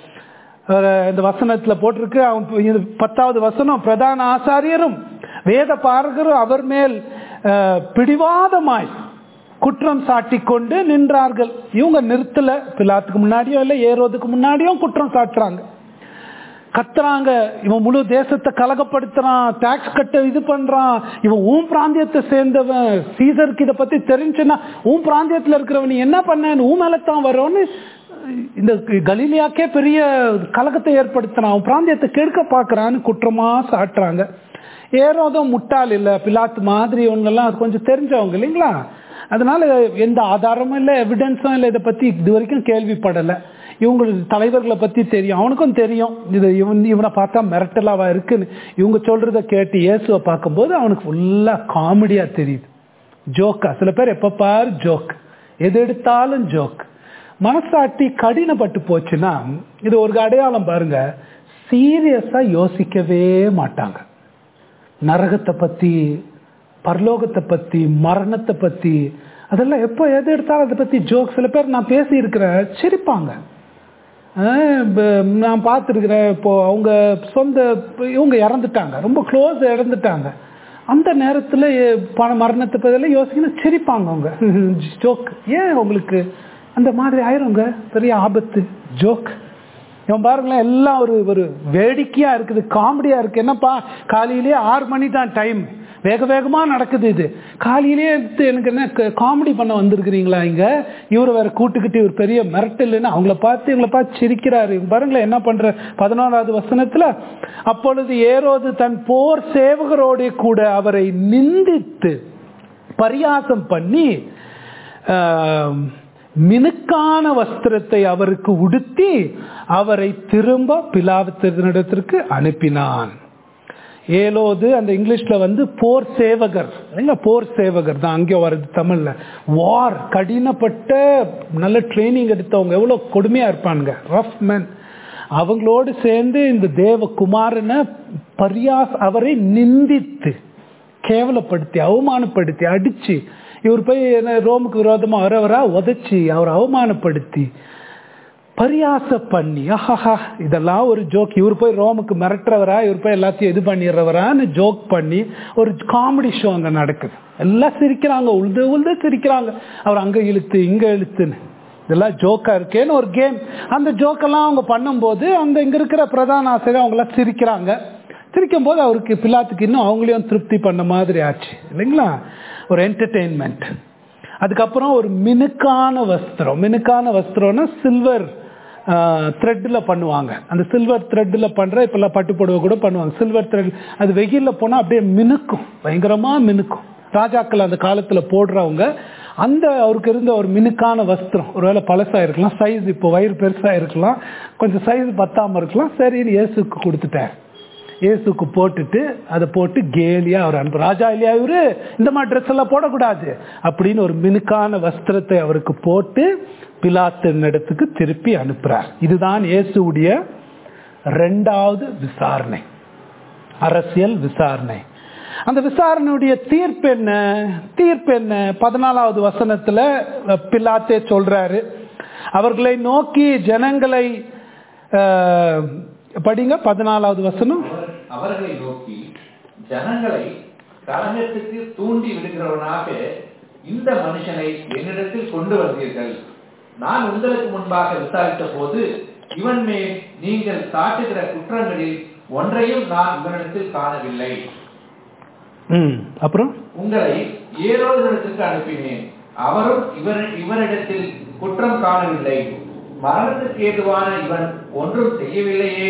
Speaker 2: ஒரு இந்த வசனத்துல போட்டிருக்கு அவன் இது பத்தாவது வசனம் பிரதான ஆசாரியரும் வேத பாரகரும் அவர் மேல் அஹ், பிடிவாதமாய் குற்றம் சாட்டி கொண்டு நின்றார்கள் இவங்க நிறுத்தல பிலாத்துக்கு முன்னாடியும் இல்லை ஏறோதுக்கு முன்னாடியும் குற்றம் சாட்டுறாங்க கத்துறாங்க இவன் முழு தேசத்தை கலகப்படுத்துறான் டாக்ஸ் கட்ட இது பண்றான் இவன் உன் பிராந்தியத்தை சேர்ந்தவன் சீசருக்கு இதை பத்தி தெரிஞ்சுன்னா உன் பிராந்தியத்துல இருக்கிறவன் நீ என்ன பண்ண உன் மேல தான் வரோன்னு இந்த கலீலியாக்கே பெரிய கலகத்தை ஏற்படுத்துறான் அவன் பிராந்தியத்தை கெடுக்க பார்க்கறான்னு குற்றமா சாட்டுறாங்க ஏறோதும் முட்டாள் இல்ல பிலாத்து மாதிரி ஒன்னெல்லாம் கொஞ்சம் தெரிஞ்சவங்க இல்லைங்களா அதனால எந்த ஆதாரமும் இல்லை எவிடன்ஸும் இல்லை இதை பத்தி இது வரைக்கும் கேள்விப்படலை இவங்களுக்கு தலைவர்களை பத்தி தெரியும் அவனுக்கும் தெரியும் இது இவன் இவனை பார்த்தா மிரட்டலாவா இருக்குன்னு இவங்க சொல்றத கேட்டு இயேசுவை பார்க்கும்போது அவனுக்கு ஃபுல்லா காமெடியா தெரியுது ஜோக்கா சில பேர் எப்ப பாரு ஜோக் எது எடுத்தாலும் ஜோக் மனசாட்டி கடினப்பட்டு போச்சுன்னா இது ஒரு அடையாளம் பாருங்க சீரியஸா யோசிக்கவே மாட்டாங்க நரகத்தை பத்தி பரலோகத்தை பத்தி மரணத்தை பத்தி அதெல்லாம் எப்போ எது எடுத்தாலும் அதை பத்தி ஜோக் சில பேர் நான் பேசி இருக்கிறேன் சிரிப்பாங்க ஆஹ் ப- நான் பார்த்துருக்கிறேன் இப்போ அவங்க சொந்த இவங்க இறந்துட்டாங்க ரொம்ப க்ளோஸ் இறந்துட்டாங்க அந்த நேரத்தில் பண மரணத்தை பற்றியெல்லாம் யோசிக்கணும் சிரிப்பாங்க அவங்க ஜோக் ஏன் உங்களுக்கு அந்த மாதிரி ஆயிருங்க பெரிய ஆபத்து ஜோக் இவன் பாருங்களேன் எல்லாம் ஒரு ஒரு வேடிக்கையா இருக்குது காமெடியா இருக்கு என்னப்பா காலையிலேயே ஆறு மணி தான் டைம் வேக வேகமா நடக்குது இது காலையிலேயே எடுத்து எனக்கு என்ன காமெடி பண்ண வந்திருக்கிறீங்களா இங்க இவரை வேற கூட்டுக்கிட்டு இவர் பெரிய மிரட்டல்னு அவங்கள பார்த்து இவங்கள பார்த்து சிரிக்கிறாரு இவங்க பாருங்களேன் என்ன பண்ற பதினோராவது வசனத்துல அப்பொழுது ஏரோது தன் போர் சேவகரோட கூட அவரை நிந்தித்து பரியாசம் பண்ணி ஆம், மினுக்கான வஸ்திரத்தை அவருக்கு உடுத்தி அவரை திரும்ப பிலாத்தினிடத்திற்கு அனுப்பினான் ஏலோது அந்த இங்கிலீஷ்ல வந்து போர் சேவகர் இல்லைங்களா போர் சேவகர் தான் அங்கே வருது தமிழ்ல வார் கடினப்பட்ட நல்ல ட்ரைனிங் எடுத்தவங்க எவ்வளவு கொடுமையா இருப்பானுங்க ரஃப் மேன் அவங்களோடு சேர்ந்து இந்த தேவகுமாரனை பரியாஸ் அவரை நிந்தித்து கேவலப்படுத்தி அவமானப்படுத்தி அடிச்சு இவர் போய் என்ன ரோமுக்கு விரோதமா வரவரா உதைச்சி அவர் அவமானப்படுத்தி பரியாச பண்ணி ஆஹா இதெல்லாம் ஒரு ஜோக் இவர் போய் ரோமுக்கு மிரட்டுறவரா இவர் போய் எல்லாத்தையும் இது பண்ணிடுறவரான்னு ஜோக் பண்ணி ஒரு காமெடி ஷோ அங்க நடக்குது எல்லாம் சிரிக்கிறாங்க உழுது உழுது சிரிக்கிறாங்க அவர் அங்க இழுத்து இங்க இழுத்துன்னு இதெல்லாம் ஜோக்கா இருக்கேன்னு ஒரு கேம் அந்த ஜோக்கெல்லாம் அவங்க பண்ணும்போது அந்த இங்க இருக்கிற பிரதான ஆசிரியர் அவங்க எல்லாம் சிரிக்கிறாங்க சிரிக்கும் போது அவருக்கு பிலாத்துக்கு இன்னும் அவங்களையும் திருப்தி பண்ண மாதிரி ஆச்சு இல்லைங்களா ஒரு என்டர்டெயின்மெண்ட் அதுக்கப்புறம் ஒரு மினுக்கான வஸ்திரம் மினுக்கான வஸ்திரம்னா சில்வர் த்ரெட்டில் பண்ணுவாங்க அந்த சில்வர் த்ரெட்டில் பண்ணுற இப்போல்லாம் பட்டு புடவை கூட பண்ணுவாங்க சில்வர் த்ரெட் அது வெயிலில் போனால் அப்படியே மினுக்கும் பயங்கரமாக மினுக்கும் ராஜாக்கள் அந்த காலத்தில் போடுறவங்க அந்த அவருக்கு இருந்த ஒரு மினுக்கான வஸ்திரம் ஒருவேளை பழசாக இருக்கலாம் சைஸ் இப்போ வயிறு பெருசாக இருக்கலாம் கொஞ்சம் சைஸ் பத்தாமல் இருக்கலாம் சரின்னு இயேசுக்கு கொடுத்துட்டார் இயேசுக்கு போட்டுட்டு அதை போட்டு கேலியா அவர் அனுப்பு ராஜா இல்லையா இவரு இந்த மாதிரி ட்ரெஸ் எல்லாம் போடக்கூடாது அப்படின்னு ஒரு மினுக்கான வஸ்திரத்தை அவருக்கு போட்டு பிலாத்தின் இடத்துக்கு திருப்பி அனுப்புறார் இதுதான் இயேசுடைய ரெண்டாவது விசாரணை அரசியல் விசாரணை அந்த விசாரணையுடைய தீர்ப்பு என்ன தீர்ப்பு என்ன பதினாலாவது வசனத்துல பிலாத்தே சொல்றாரு அவர்களை நோக்கி ஜனங்களை படிங்க பதினாலாவது வசனம்
Speaker 3: அவர்களை நோக்கி ஜனங்களை கலகத்துக்கு தூண்டி விடுகிறவனாக இந்த மனுஷனை என்னிடத்தில் கொண்டு வந்தீர்கள் நான் உங்களுக்கு முன்பாக விசாரித்த போது இவன் மேல் நீங்கள் காட்டுகிற குற்றங்களில் ஒன்றையும் நான் இவனிடத்தில் காணவில்லை
Speaker 2: ம் அப்புறம்
Speaker 3: உங்களை ஏரோதனத்துக்கு அனுப்பினேன் அவரும் இவர் இவனிடத்தில் குற்றம் காணவில்லை மரணத்துக்கு ஏதுவான இவன் ஒன்றும் செய்யவில்லையே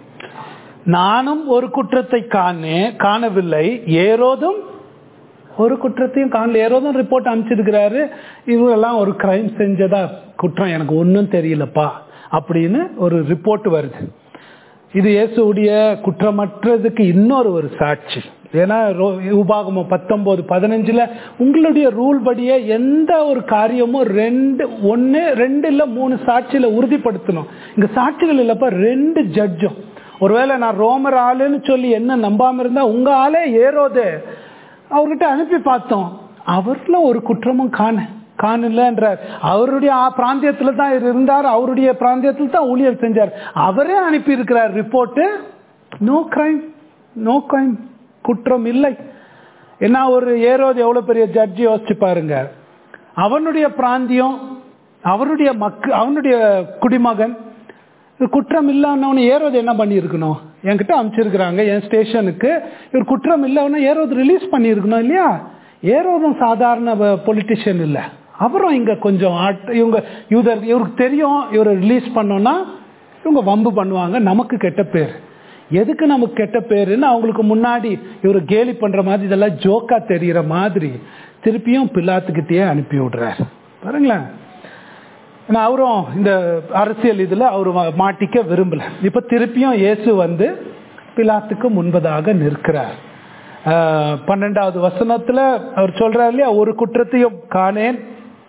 Speaker 2: நானும் ஒரு குற்றத்தை காணே காணவில்லை ஏரோதும் ஒரு குற்றத்தையும் காணல ஏரோதும் ரிப்போர்ட் அனுப்பிச்சிருக்கிறாரு இவரெல்லாம் ஒரு கிரைம் செஞ்சதா குற்றம் எனக்கு ஒன்றும் தெரியலப்பா அப்படின்னு ஒரு ரிப்போர்ட் வருது இது இயேசுடைய குற்றமற்றதுக்கு இன்னொரு ஒரு சாட்சி ஏன்னா உபாகமம் பத்தொன்பது பதினஞ்சுல உங்களுடைய ரூல் படியே எந்த ஒரு காரியமும் ரெண்டு ஒன்னு ரெண்டு இல்ல மூணு சாட்சியில உறுதிப்படுத்தணும் இங்க சாட்சிகள் இல்லப்ப ரெண்டு ஜட்ஜும் ஒருவேளை நான் ரோமர் ஆளுன்னு சொல்லி என்ன நம்பாம இருந்தா உங்க ஆளே ஏறோதே அவர்கிட்ட அனுப்பி பார்த்தோம் அவர்ல ஒரு குற்றமும் காண காணலன்றார் அவருடைய பிராந்தியத்துல தான் இருந்தார் அவருடைய பிராந்தியத்தில் தான் ஊழியர் செஞ்சார் அவரே அனுப்பி இருக்கிறார் report no crime no crime குற்றம் இல்லை என்ன ஒரு ஏரோது எவ்வளவு பெரிய ஜட்ஜி யோசிச்சு பாருங்க அவனுடைய பிராந்தியம் அவருடைய மக்கு அவனுடைய குடிமகன் குற்றம் இல்லாதவனு ஏரோது என்ன பண்ணியிருக்கணும் என்கிட்ட அமைச்சிருக்கிறாங்க என் ஸ்டேஷனுக்கு இவர் குற்றம் இல்லைன்னா ஏரோது ரிலீஸ் பண்ணியிருக்கணும் இல்லையா ஏரோதும் சாதாரண பொலிட்டிஷியன் இல்லை அவரும் இங்க கொஞ்சம் இவங்க யூதர் இவருக்கு தெரியும் இவரை ரிலீஸ் பண்ணோம்னா இவங்க வம்பு பண்ணுவாங்க நமக்கு கெட்ட பேர் எதுக்கு நமக்கு கெட்ட பேருன்னு அவங்களுக்கு முன்னாடி இவர் கேலி பண்ற மாதிரி இதெல்லாம் ஜோக்கா தெரிகிற மாதிரி திருப்பியும் பில்லாத்துக்கிட்டே அனுப்பி விடுறாரு பாருங்களேன் ஏன்னா அவரும் இந்த அரசியல் இதுல அவர் மாட்டிக்க விரும்பல இப்ப திருப்பியும் இயேசு வந்து பிலாத்துக்கு முன்பதாக நிற்கிறார் பன்னெண்டாவது வசனத்துல அவர் சொல்றாரு இல்லையா ஒரு குற்றத்தையும் காணேன்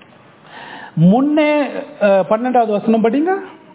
Speaker 2: முன்னே பன்னெண்டாவது வசனம் படிங்க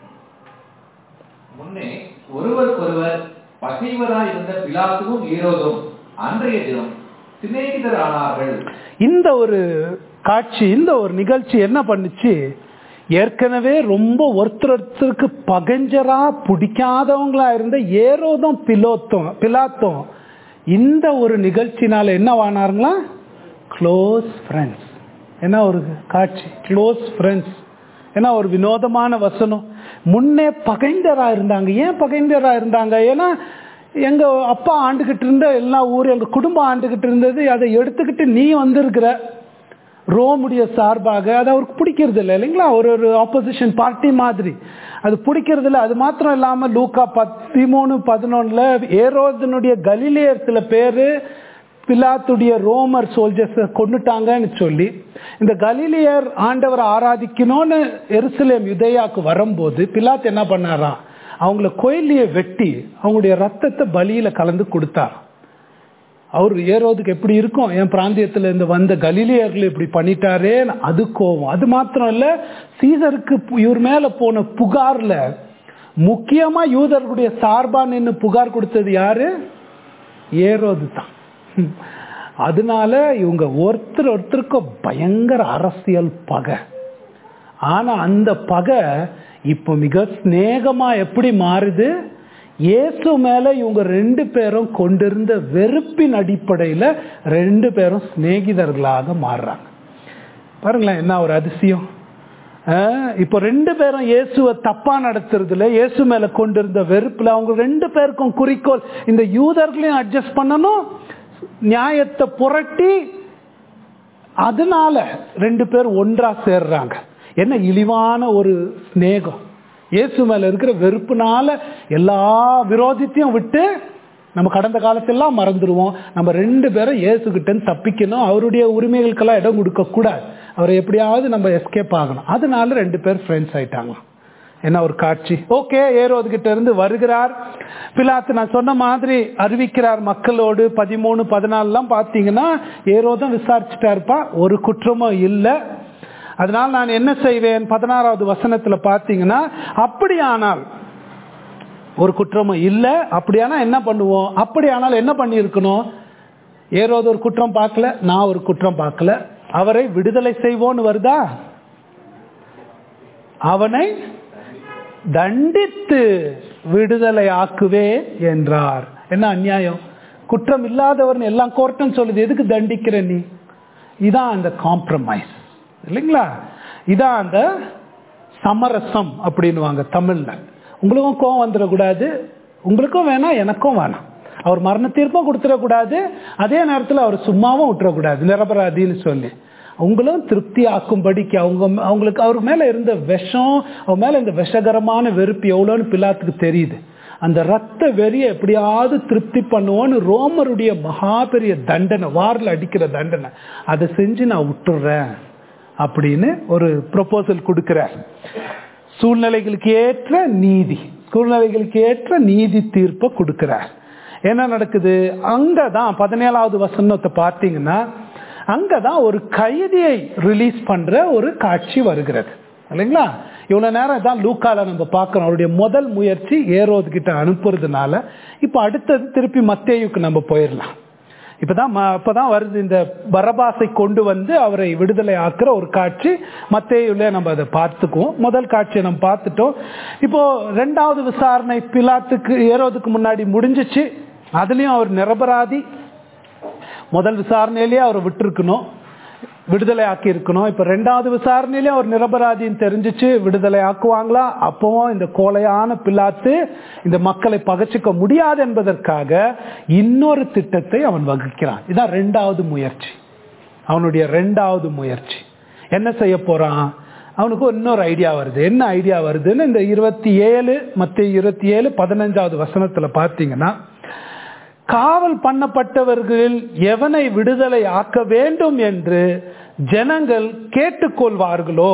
Speaker 3: முன்னே ஒருவருக்கொருவர் பகைவராய் இருந்த பிலாத்துவும் ஈரோதும் அன்றைய தினம் சிநேகிதரானார்கள்
Speaker 2: இந்த ஒரு காட்சி இந்த ஒரு நிகழ்ச்சி என்ன பண்ணுச்சு ஏற்கனவே ரொம்ப ஒருத்தருக்கு பகஞ்சரா பிடிக்காதவங்களா இருந்த ஏரோதும் பிலோத்தும் பிலாத்தும் இந்த ஒரு நிகழ்ச்சினால என்ன ஆனாருங்களா க்ளோஸ் ஃப்ரெண்ட்ஸ் என்ன ஒரு காட்சி க்ளோஸ் ஃப்ரெண்ட்ஸ் ஏன்னா ஒரு வினோதமான வசனம் முன்னே பகைந்தரா இருந்தாங்க ஏன் பகைந்தரா இருந்தாங்க ஏன்னா எங்க அப்பா ஆண்டுகிட்டு இருந்த எல்லா ஊர் எங்க குடும்பம் ஆண்டுகிட்டு இருந்தது அதை எடுத்துக்கிட்டு நீ வந்திருக்கிற ரோமுடைய சார்பாக அது அவருக்கு பிடிக்கிறது இல்லை இல்லைங்களா ஒரு ஒரு ஆப்போசிஷன் பார்ட்டி மாதிரி அது பிடிக்கிறது இல்லை அது மாத்திரம் இல்லாம லூக்கா பதிமூணு பதினொன்னுல ஏரோதனுடைய கலிலேயர் சில பேரு பிலாத்துடைய ரோமர் சோல்ஜர்ஸ் கொண்டுட்டாங்கன்னு சொல்லி இந்த கலீலியர் ஆண்டவரை ஆராதிக்கணும்னு எருசலேம் யுதயாக்கு வரும்போது பிலாத் என்ன பண்ணாராம் அவங்கள கோயிலையே வெட்டி அவங்களுடைய ரத்தத்தை பலியில கலந்து கொடுத்தார் அவர் ஏறோதுக்கு எப்படி இருக்கும் என் பிராந்தியத்துல இருந்து வந்த கலிலியர்கள் இப்படி பண்ணிட்டாரே அது கோவம் அது மாத்திரம் இல்ல சீசருக்கு பு- இவர் மேல போன புகார்ல முக்கியமா யூதர்களுடைய சார்பா நின்னு புகார் கொடுத்தது யாரு ஏரோது தான் அதனால இவங்க ஒருத்தர் ஒருத்தருக்கும் பயங்கர அரசியல் பகை ஆனா அந்த பகை இப்போ மிக சிநேகமா எப்படி மாறுது இயேசு மேல இவங்க ரெண்டு பேரும் கொண்டிருந்த வெறுப்பின் அடிப்படையில ரெண்டு பேரும் சிநேகிதர்களாக மாறுறாங்க பாருங்களேன் என்ன ஒரு அதிசயம் ஆஹ், இப்போ ரெண்டு பேரும் இயேசுவை தப்பா நடத்துறதுல இயேசு மேல கொண்டிருந்த வெறுப்புல அவங்க ரெண்டு பேருக்கும் குறிக்கோள் இந்த யூதர்களையும் அட்ஜஸ்ட் பண்ணணும் நியாயத்தை புரட்டி அதனால ரெண்டு பேர் ஒன்றா சேர்றாங்க என்ன இழிவான ஒரு சிநேகம் இயேசு மேல இருக்கிற வெறுப்புனால எல்லா விரோதத்தையும் விட்டு நம்ம கடந்த காலத்தெல்லாம் மறந்துடுவோம் நம்ம ரெண்டு பேரும் இயேசு கிட்ட இருந்து தப்பிக்கணும் அவருடைய உரிமைகளுக்கெல்லாம் இடம் கொடுக்க கூடாது அவரை எப்படியாவது நம்ம எஸ்கேப் ஆகணும் அதனால ரெண்டு பேர் ஃப்ரெண்ட்ஸ் ஆயிட்டாங்க என்ன ஒரு காட்சி ஓகே ஏரோது கிட்ட இருந்து வருகிறார் பிலாத்து நான் சொன்ன மாதிரி அறிவிக்கிறார் மக்களோடு பதிமூணு பதினாலுலாம் பார்த்தீங்கன்னா ஏரோதும் விசாரிச்சுட்டாருப்பா ஒரு குற்றமும் இல்லை அதனால நான் என்ன செய்வேன் பதினாறாவது வசனத்துல பார்த்தீங்கன்னா அப்படியானால் ஒரு குற்றமும் இல்லை அப்படியானா என்ன பண்ணுவோம் அப்படியானால் என்ன பண்ணியிருக்கணும் ஏரோது ஒரு குற்றம் பார்க்கல நான் ஒரு குற்றம் பார்க்கல அவரை விடுதலை செய்வோன்னு வருதா அவனை தண்டித்து விடுதலை ஆக்குவேன் என்றார் என்ன அநியாயம் குற்றம் இல்லாதவர்னு எல்லாம் கோர்ட்டும் சொல்லுது எதுக்கு தண்டிக்கிற நீ இதான் அந்த காம்ப்ரமைஸ் இல்லைங்களா இதான் அந்த சமரசம் அப்படின்னுவாங்க தமிழ்ல உங்களுக்கும் கோவம் வந்துடக்கூடாது உங்களுக்கும் வேணாம் எனக்கும் வேணாம் அவர் மரண தீர்ப்பும் கொடுத்துடக்கூடாது அதே நேரத்தில் அவர் சும்மாவும் விட்டுறக்கூடாது நிரபராதின்னு சொல்லி உங்களும் திருப்தி ஆக்கும்படிக்கு அவங்க அவங்களுக்கு அவர் மேல இருந்த விஷம் அவர் மேல இந்த விஷகரமான வெறுப்பு எவ்வளோன்னு பிலாத்துக்கு தெரியுது அந்த ரத்த வெறியை எப்படியாவது திருப்தி பண்ணுவோன்னு ரோமருடைய மகா பெரிய தண்டனை வாரில் அடிக்கிற தண்டனை அதை செஞ்சு நான் விட்டுறேன் அப்படின்னு ஒரு ப்ரொபோசல் கொடுக்கிறார் சூழ்நிலைகளுக்கு ஏற்ற நீதி சூழ்நிலைகளுக்கு ஏற்ற நீதி தீர்ப்பை கொடுக்கிறார் என்ன நடக்குது அங்கதான் பதினேழாவது வசனத்தை பார்த்தீங்கன்னா அங்கதான் ஒரு கைதியை ரிலீஸ் பண்ற ஒரு காட்சி வருகிறது இல்லைங்களா இவ்வளவு நேரம் தான் லூக்கால நம்ம பார்க்கிறோம் அவருடைய முதல் முயற்சி ஏரோது கிட்ட அனுப்புறதுனால இப்ப அடுத்தது திருப்பி மத்தேயுக்கு நம்ம போயிடலாம் இப்பதான் ம- அப்பதான் வருது இந்த பரபாசை கொண்டு வந்து அவரை விடுதலை ஆக்குற ஒரு காட்சி மத்தேயுல நம்ம அதை பார்த்துக்குவோம் முதல் காட்சியை நம்ம பார்த்துட்டோம் இப்போ ரெண்டாவது விசாரணை பிலாத்துக்கு ஏரோதுக்கு முன்னாடி முடிஞ்சிச்சு அதுலயும் அவர் நிரபராதி முதல் விசாரணையிலேயே அவரை விட்டுருக்கணும் விடுதலை ஆக்கி இருக்கணும் இப்ப ரெண்டாவது விசாரணையிலே அவர் நிரபராதின்னு தெரிஞ்சிச்சு விடுதலை ஆக்குவாங்களா அப்பவும் இந்த கோலையான பிலாத்து இந்த மக்களை பகச்சிக்க முடியாது என்பதற்காக இன்னொரு திட்டத்தை அவன் வகுக்கிறான் இதான் ரெண்டாவது முயற்சி அவனுடைய ரெண்டாவது முயற்சி என்ன செய்ய போறான் அவனுக்கு இன்னொரு ஐடியா வருது என்ன ஐடியா வருதுன்னு இந்த இருபத்தி ஏழு மத்திய இருபத்தி ஏழு பதினஞ்சாவது வசனத்துல பார்த்தீங்கன்னா காவல் பண்ணப்பட்டவர்களில் எவனை விடுதலை ஆக்க வேண்டும் என்று ஜனங்கள் கேட்டுக்கொள்வார்களோ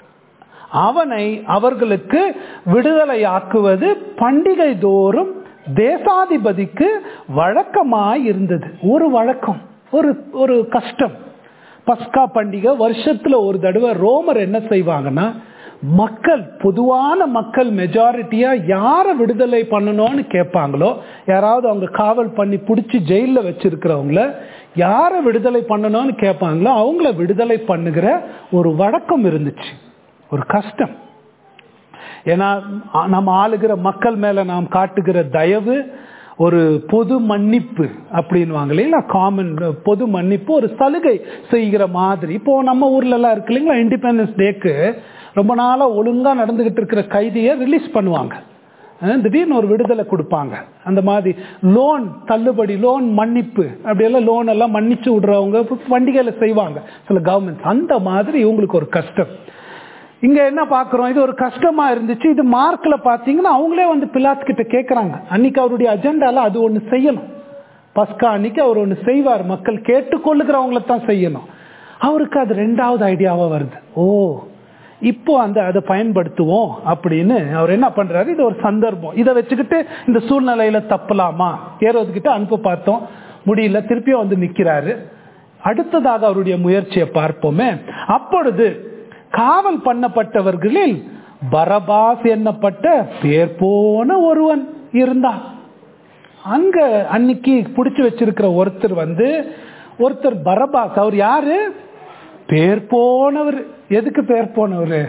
Speaker 2: அவனை அவர்களுக்கு விடுதலை ஆக்குவது பண்டிகை தோறும் தேசாதிபதிக்கு வழக்கமாய் இருந்தது ஒரு வழக்கம் ஒரு ஒரு கஷ்டம் பஸ்கா பண்டிகை வருஷத்துல ஒரு தடவை ரோமர் என்ன செய்வாங்கன்னா மக்கள் பொதுவான மக்கள் மெஜாரிட்டியா யாரை விடுதலை பண்ணணும்னு கேட்பாங்களோ யாராவது அவங்க காவல் பண்ணி பிடிச்சி ஜெயிலில் வச்சிருக்கிறவங்கள யாரை விடுதலை பண்ணணும்னு கேட்பாங்களோ அவங்கள விடுதலை பண்ணுகிற ஒரு வழக்கம் இருந்துச்சு ஒரு கஷ்டம் ஏன்னா ஆ- நம்ம ஆளுகிற மக்கள் மேல நாம் காட்டுகிற தயவு ஒரு பொது மன்னிப்பு அப்படின்வாங்க இல்லைங்களா காமன் பொது மன்னிப்பு ஒரு சலுகை செய்கிற மாதிரி இப்போ நம்ம ஊர்ல எல்லாம் இருக்கு இல்லைங்களா இண்டிபெண்டன்ஸ் டேக்கு ரொம்ப நாளா ஒழுங்கா நடந்துகிட்டு இருக்கிற கைதியை ரிலீஸ் பண்ணுவாங்க அஹ் திடீர்னு ஒரு விடுதலை கொடுப்பாங்க அந்த மாதிரி லோன் தள்ளுபடி லோன் மன்னிப்பு அப்படியெல்லாம் லோன் எல்லாம் மன்னிச்சு விடுறவங்க பண்டிகையில செய்வாங்க சில கவர்மெண்ட் அந்த மாதிரி இவங்களுக்கு ஒரு கஷ்டம் இங்க என்ன பாக்குறோம் இது ஒரு கஷ்டமா இருந்துச்சு இது மார்க்ல பாத்தீங்கன்னா அவங்களே வந்து பிலாத் கிட்ட கேக்குறாங்க அன்னைக்கு அவருடைய அஜெண்டால அது ஒண்ணு செய்யணும் பஸ்கா அன்னைக்கு அவர் ஒன்று செய்வார் மக்கள் கேட்டுக்கொள்ளுகிறவங்கள தான் செய்யணும் அவருக்கு அது ரெண்டாவது ஐடியாவா வருது ஓ இப்போ அந்த அதை பயன்படுத்துவோம் அப்படின்னு அவர் என்ன பண்றாரு இது ஒரு சந்தர்ப்பம் இதை வச்சுக்கிட்டு இந்த சூழ்நிலையில தப்பலாமா ஏறதுக்கிட்ட அனுப்ப பார்த்தோம் முடியல திருப்பியும் வந்து நிக்கிறாரு அடுத்ததாக அவருடைய முயற்சியை பார்ப்போமே அப்பொழுது காவல் பண்ணப்பட்டவர்களில் பரபாஸ் என்னப்பட்ட பேர் போன ஒருவன் இருந்தான் அங்க அன்னைக்கு பிடிச்சு வச்சிருக்கிற ஒருத்தர் வந்து ஒருத்தர் பரபாஸ் அவர் யாரு பேர் போனவர் எதுக்கு பேர் போனவர்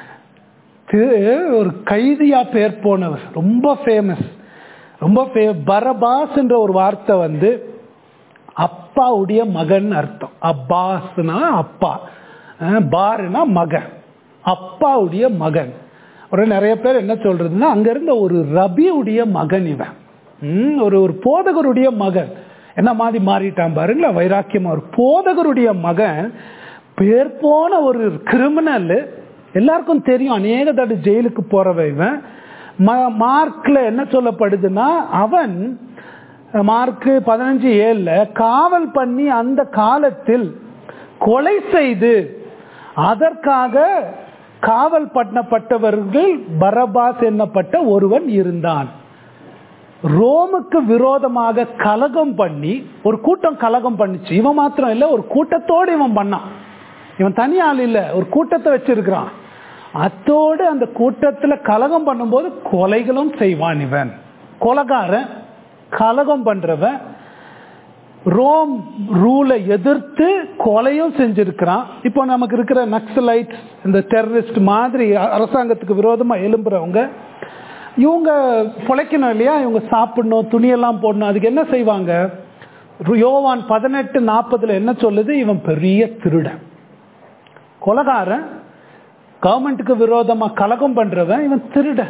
Speaker 2: ஒரு கைதியா பேர் போனவர் ரொம்ப ஃபேமஸ் ரொம்ப பரபாஸ் என்ற ஒரு வார்த்தை வந்து அப்பாவுடைய மகன் அர்த்தம் அப்பாஸ்னா அப்பா பாருனா மகன் அப்பாவுடைய மகன் ஒரு நிறைய பேர் என்ன சொல்றதுன்னா அங்க இருந்த ஒரு ரபியுடைய மகன் இவன் ஒரு ஒரு போதகருடைய மகன் என்ன மாதிரி மாறிட்டான் பாருங்களா வைராக்கியமா ஒரு போதகருடைய மகன் பேர் போன ஒரு கிரிமினல் எல்லாருக்கும் தெரியும் அநேக தடவை ஜெயிலுக்கு போறவன் இவன் மார்க்ல என்ன சொல்லப்படுதுன்னா அவன் மார்க் பதினஞ்சு ஏழுல காவல் பண்ணி அந்த காலத்தில் கொலை செய்து அதற்காக காவல் பண்ணப்பட்டவர்கள் பரபாஸ் என்னப்பட்ட ஒருவன் இருந்தான் ரோமுக்கு விரோதமாக கலகம் பண்ணி ஒரு கூட்டம் கலகம் பண்ணிச்சு இவன் மாத்திரம் இல்ல ஒரு கூட்டத்தோடு இவன் பண்ணான் இவன் தனியாள் இல்ல ஒரு கூட்டத்தை வச்சிருக்கிறான் அத்தோடு அந்த கூட்டத்துல கலகம் பண்ணும்போது கொலைகளும் செய்வான் இவன் கொலகாரன் கலகம் பண்றவன் ரோம் ரூலை எதிர்த்து கொலையும் செஞ்சிருக்கிறான் இப்போ நமக்கு இருக்கிற நக்சலைட் இந்த டெரரிஸ்ட் மாதிரி அரசாங்கத்துக்கு விரோதமா எழும்புறவங்க இவங்க பிழைக்கணும் இல்லையா இவங்க சாப்பிடணும் துணியெல்லாம் போடணும் அதுக்கு என்ன செய்வாங்க யோவான் பதினெட்டு நாற்பதுல என்ன சொல்லுது இவன் பெரிய திருடன் கொலகாரன் கவர்மெண்ட்டுக்கு விரோதமா கலகம் பண்றவன் இவன் திருடன்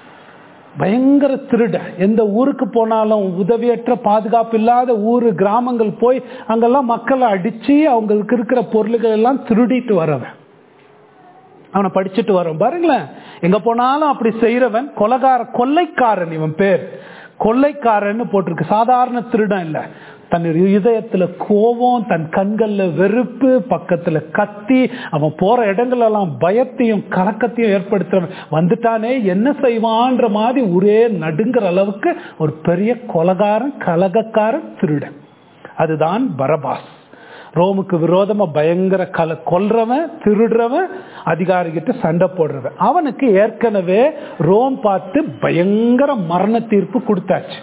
Speaker 2: பயங்கர திருட எந்த ஊருக்கு போனாலும் உதவியற்ற பாதுகாப்பு இல்லாத ஊரு கிராமங்கள் போய் அங்கெல்லாம் மக்களை அடிச்சு அவங்களுக்கு இருக்கிற பொருள்கள் எல்லாம் திருடிட்டு வரவன் அவனை படிச்சுட்டு வரோம் பாருங்களேன் எங்க போனாலும் அப்படி செய்யறவன் கொலகார கொள்ளைக்காரன் இவன் பேர் கொள்ளைக்காரன்னு போட்டிருக்கு சாதாரண திருடன் இல்ல தன் இதயத்துல கோபம் தன் கண்கள்ல வெறுப்பு பக்கத்துல கத்தி அவன் போற இடங்கள் எல்லாம் பயத்தையும் கலக்கத்தையும் ஏற்படுத்துறவன் வந்துட்டானே என்ன செய்வான்ற மாதிரி ஒரே நடுங்கிற அளவுக்கு ஒரு பெரிய கொலகாரன் கலகக்காரன் திருடன் அதுதான் பரபாஸ் ரோமுக்கு விரோதமா பயங்கர கல கொல்றவன் திருடுறவன் அதிகாரிகிட்ட சண்டை போடுறவன் அவனுக்கு ஏற்கனவே ரோம் பார்த்து பயங்கர மரண தீர்ப்பு கொடுத்தாச்சு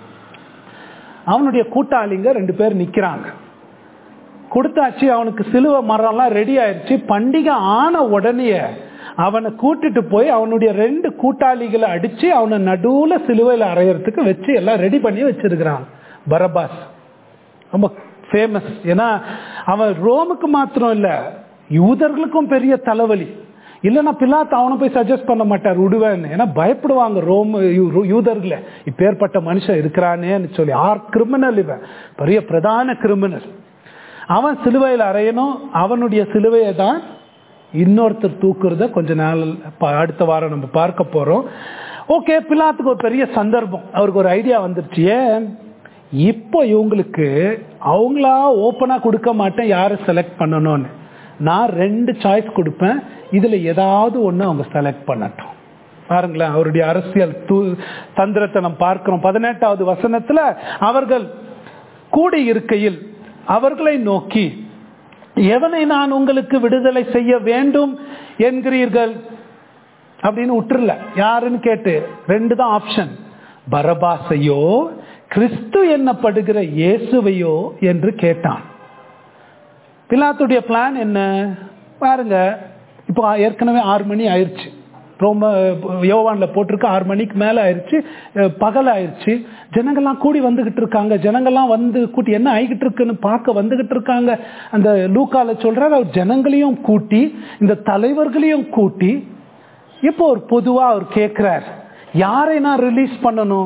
Speaker 2: அவனுடைய கூட்டாளிங்க ரெண்டு பேர் நிக்கிறாங்க கொடுத்தாச்சு அவனுக்கு சிலுவை மரம்லாம் ரெடி ஆயிடுச்சு பண்டிகை ஆன உடனே அவனை கூட்டிட்டு போய் அவனுடைய ரெண்டு கூட்டாளிகளை அடிச்சு அவனை நடுவுல சிலுவையில் அறையறதுக்கு வச்சு எல்லாம் ரெடி பண்ணி வச்சிருக்கிறான் பரபாஸ் ரொம்ப ஃபேமஸ் ஏன்னா அவன் ரோமுக்கு மாத்திரம் இல்ல யூதர்களுக்கும் பெரிய தலைவலி இல்லைன்னா பிலாத் அவனை போய் சஜஸ்ட் பண்ண மாட்டார் விடுவேன்னு ஏன்னா பயப்படுவாங்க ரோம் யூதர்களை இப்பேற்பட்ட மனுஷன் இருக்கிறானேன்னு சொல்லி ஆர் கிரிமினல் இவன் பெரிய பிரதான கிரிமினல் அவன் சிலுவையில் அறையணும் அவனுடைய சிலுவையை தான் இன்னொருத்தர் தூக்குறத கொஞ்ச நாள் அடுத்த வாரம் நம்ம பார்க்க போறோம் ஓகே பிலாத்துக்கு ஒரு பெரிய சந்தர்ப்பம் அவருக்கு ஒரு ஐடியா வந்துருச்சு ஏன் இப்போ இவங்களுக்கு அவங்களா ஓப்பனா கொடுக்க மாட்டேன் யாரை செலக்ட் பண்ணணும்னு நான் ரெண்டு சாய்ஸ் கொடுப்பேன் இதுல ஏதாவது ஒண்ணு அவங்க செலக்ட் பண்ணட்டும் பாருங்களேன் அவருடைய அரசியல் தூ தந்திரத்தை நம்ம பார்க்கிறோம் பதினெட்டாவது வசனத்துல அவர்கள் கூடி இருக்கையில் அவர்களை நோக்கி எவனை நான் உங்களுக்கு விடுதலை செய்ய வேண்டும் என்கிறீர்கள் அப்படின்னு விட்டுருல யாருன்னு கேட்டு ரெண்டு தான் ஆப்ஷன் பரபாசையோ கிறிஸ்து என்னப்படுகிற இயேசுவையோ என்று கேட்டான் பிலாத்துடைய பிளான் என்ன பாருங்க இப்போ ஏற்கனவே ஆறு மணி ஆயிடுச்சு ரொம்ப யோவான்ல போட்டிருக்கு ஆறு மணிக்கு மேல ஆயிடுச்சு பகல் ஆயிடுச்சு ஜனங்கள்லாம் கூடி வந்துகிட்டு இருக்காங்க ஜனங்கள்லாம் வந்து கூட்டி என்ன ஆகிட்டு இருக்குன்னு பார்க்க வந்துகிட்டு இருக்காங்க அந்த லூக்கால சொல்றாரு அவர் ஜனங்களையும் கூட்டி இந்த தலைவர்களையும் கூட்டி இப்போ ஒரு பொதுவா அவர் கேட்கிறார் யாரை நான் ரிலீஸ் பண்ணணும்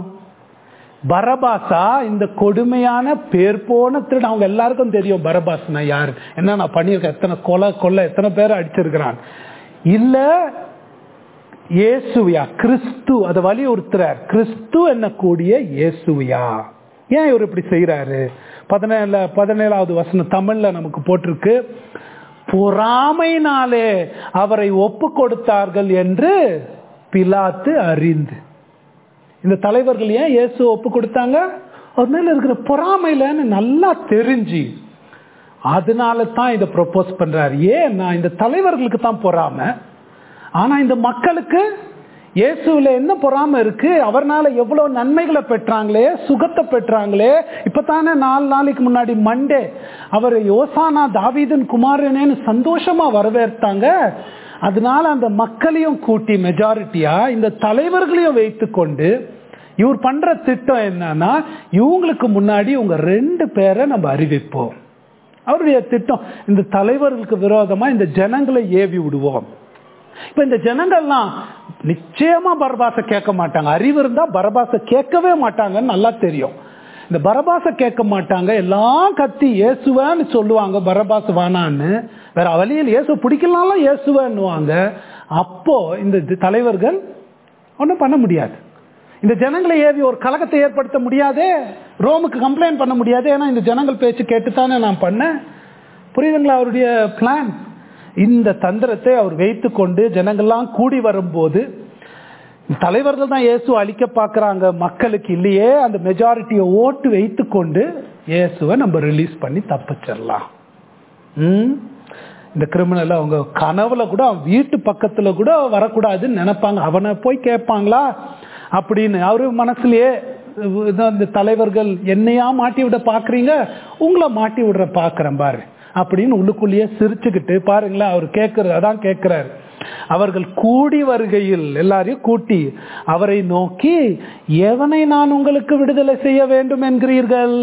Speaker 2: பரபாசா இந்த கொடுமையான பேர் போன திருடன் அவங்க எல்லாருக்கும் தெரியும் பரபாஸ்னா யாரு என்ன நான் பண்ணியிருக்கேன் எத்தனை கொலை கொலை எத்தனை பேர் அடிச்சிருக்கிறான் இல்ல இயேசுவியா கிறிஸ்து அதை வலியுறுத்துறார் கிறிஸ்து என்ன கூடிய இயேசுவியா ஏன் இவர் இப்படி செய்யறாரு பதினேழு பதினேழாவது வசனம் தமிழ்ல நமக்கு போட்டிருக்கு பொறாமைனாலே அவரை ஒப்பு கொடுத்தார்கள் என்று பிலாத்து அறிந்து இந்த தலைவர்கள் ஏன் இயேசு ஒப்பு கொடுத்தாங்க அவர் மேல இருக்கிற பொறாமையிலன்னு நல்லா தெரிஞ்சு அதனால தான் இதை ப்ரொபோஸ் பண்றாரு ஏன்னா இந்த தலைவர்களுக்கு தான் பொறாமை ஆனா இந்த மக்களுக்கு இயேசுல என்ன பொறாம இருக்கு அவர்னால எவ்வளவு நன்மைகளை பெற்றாங்களே சுகத்தை பெற்றாங்களே இப்பதானே நாலு நாளைக்கு முன்னாடி மண்டே அவர் யோசானா தாவீதன் குமாரனேன்னு சந்தோஷமா வரவேற்றாங்க அதனால அந்த மக்களையும் கூட்டி மெஜாரிட்டியா இந்த தலைவர்களையும் வைத்து கொண்டு இவர் பண்ற திட்டம் என்னன்னா இவங்களுக்கு முன்னாடி உங்க ரெண்டு பேரை நம்ம அறிவிப்போம் அவருடைய திட்டம் இந்த தலைவர்களுக்கு விரோதமா இந்த ஜனங்களை ஏவி விடுவோம் இப்ப இந்த ஜனங்கள்லாம் நிச்சயமா பரபாச கேட்க மாட்டாங்க அறிவு இருந்தா பரபாச கேட்கவே மாட்டாங்கன்னு நல்லா தெரியும் இந்த பரபாச கேட்க மாட்டாங்க எல்லாம் கத்தி இயேசுவன்னு சொல்லுவாங்க பரபாச வேணான்னு வேற வழியில் இயேசு பிடிக்கலாம்லாம் இயேசுவன்னுவாங்க அப்போ இந்த தலைவர்கள் ஒன்றும் பண்ண முடியாது இந்த ஜனங்களை ஏவி ஒரு கலகத்தை ஏற்படுத்த முடியாதே ரோமுக்கு கம்ப்ளைண்ட் பண்ண முடியாது ஏன்னா இந்த ஜனங்கள் பேச்சு கேட்டுத்தானே நான் பண்ணேன் புரியுதுங்களா அவருடைய பிளான் இந்த தந்திரத்தை அவர் வைத்து கொண்டு ஜனங்கள்லாம் கூடி வரும்போது தலைவர்கள் தான் இயேசு அழிக்க பார்க்குறாங்க மக்களுக்கு இல்லையே அந்த மெஜாரிட்டியை ஓட்டு வைத்து கொண்டு இயேசுவை நம்ம ரிலீஸ் பண்ணி தப்பிச்சிடலாம் ம் இந்த கிரிமினல் அவங்க கனவுல கூட அவன் வீட்டு பக்கத்துல கூட வரக்கூடாதுன்னு நினைப்பாங்க அவனை போய் கேட்பாங்களா அப்படின்னு அவரு மனசுலயே இந்த தலைவர்கள் என்னையா மாட்டி விட பாக்குறீங்க உங்களை மாட்டி விடுற பாக்குறேன் பாரு அப்படின்னு உள்ளுக்குள்ளேயே சிரிச்சுக்கிட்டு பாருங்களேன் அவர் கேட்கறது அதான் கேட்கிறாரு அவர்கள் கூடி வருகையில் எல்லாரையும் கூட்டி அவரை நோக்கி எவனை நான் உங்களுக்கு விடுதலை செய்ய வேண்டும் என்கிறீர்கள்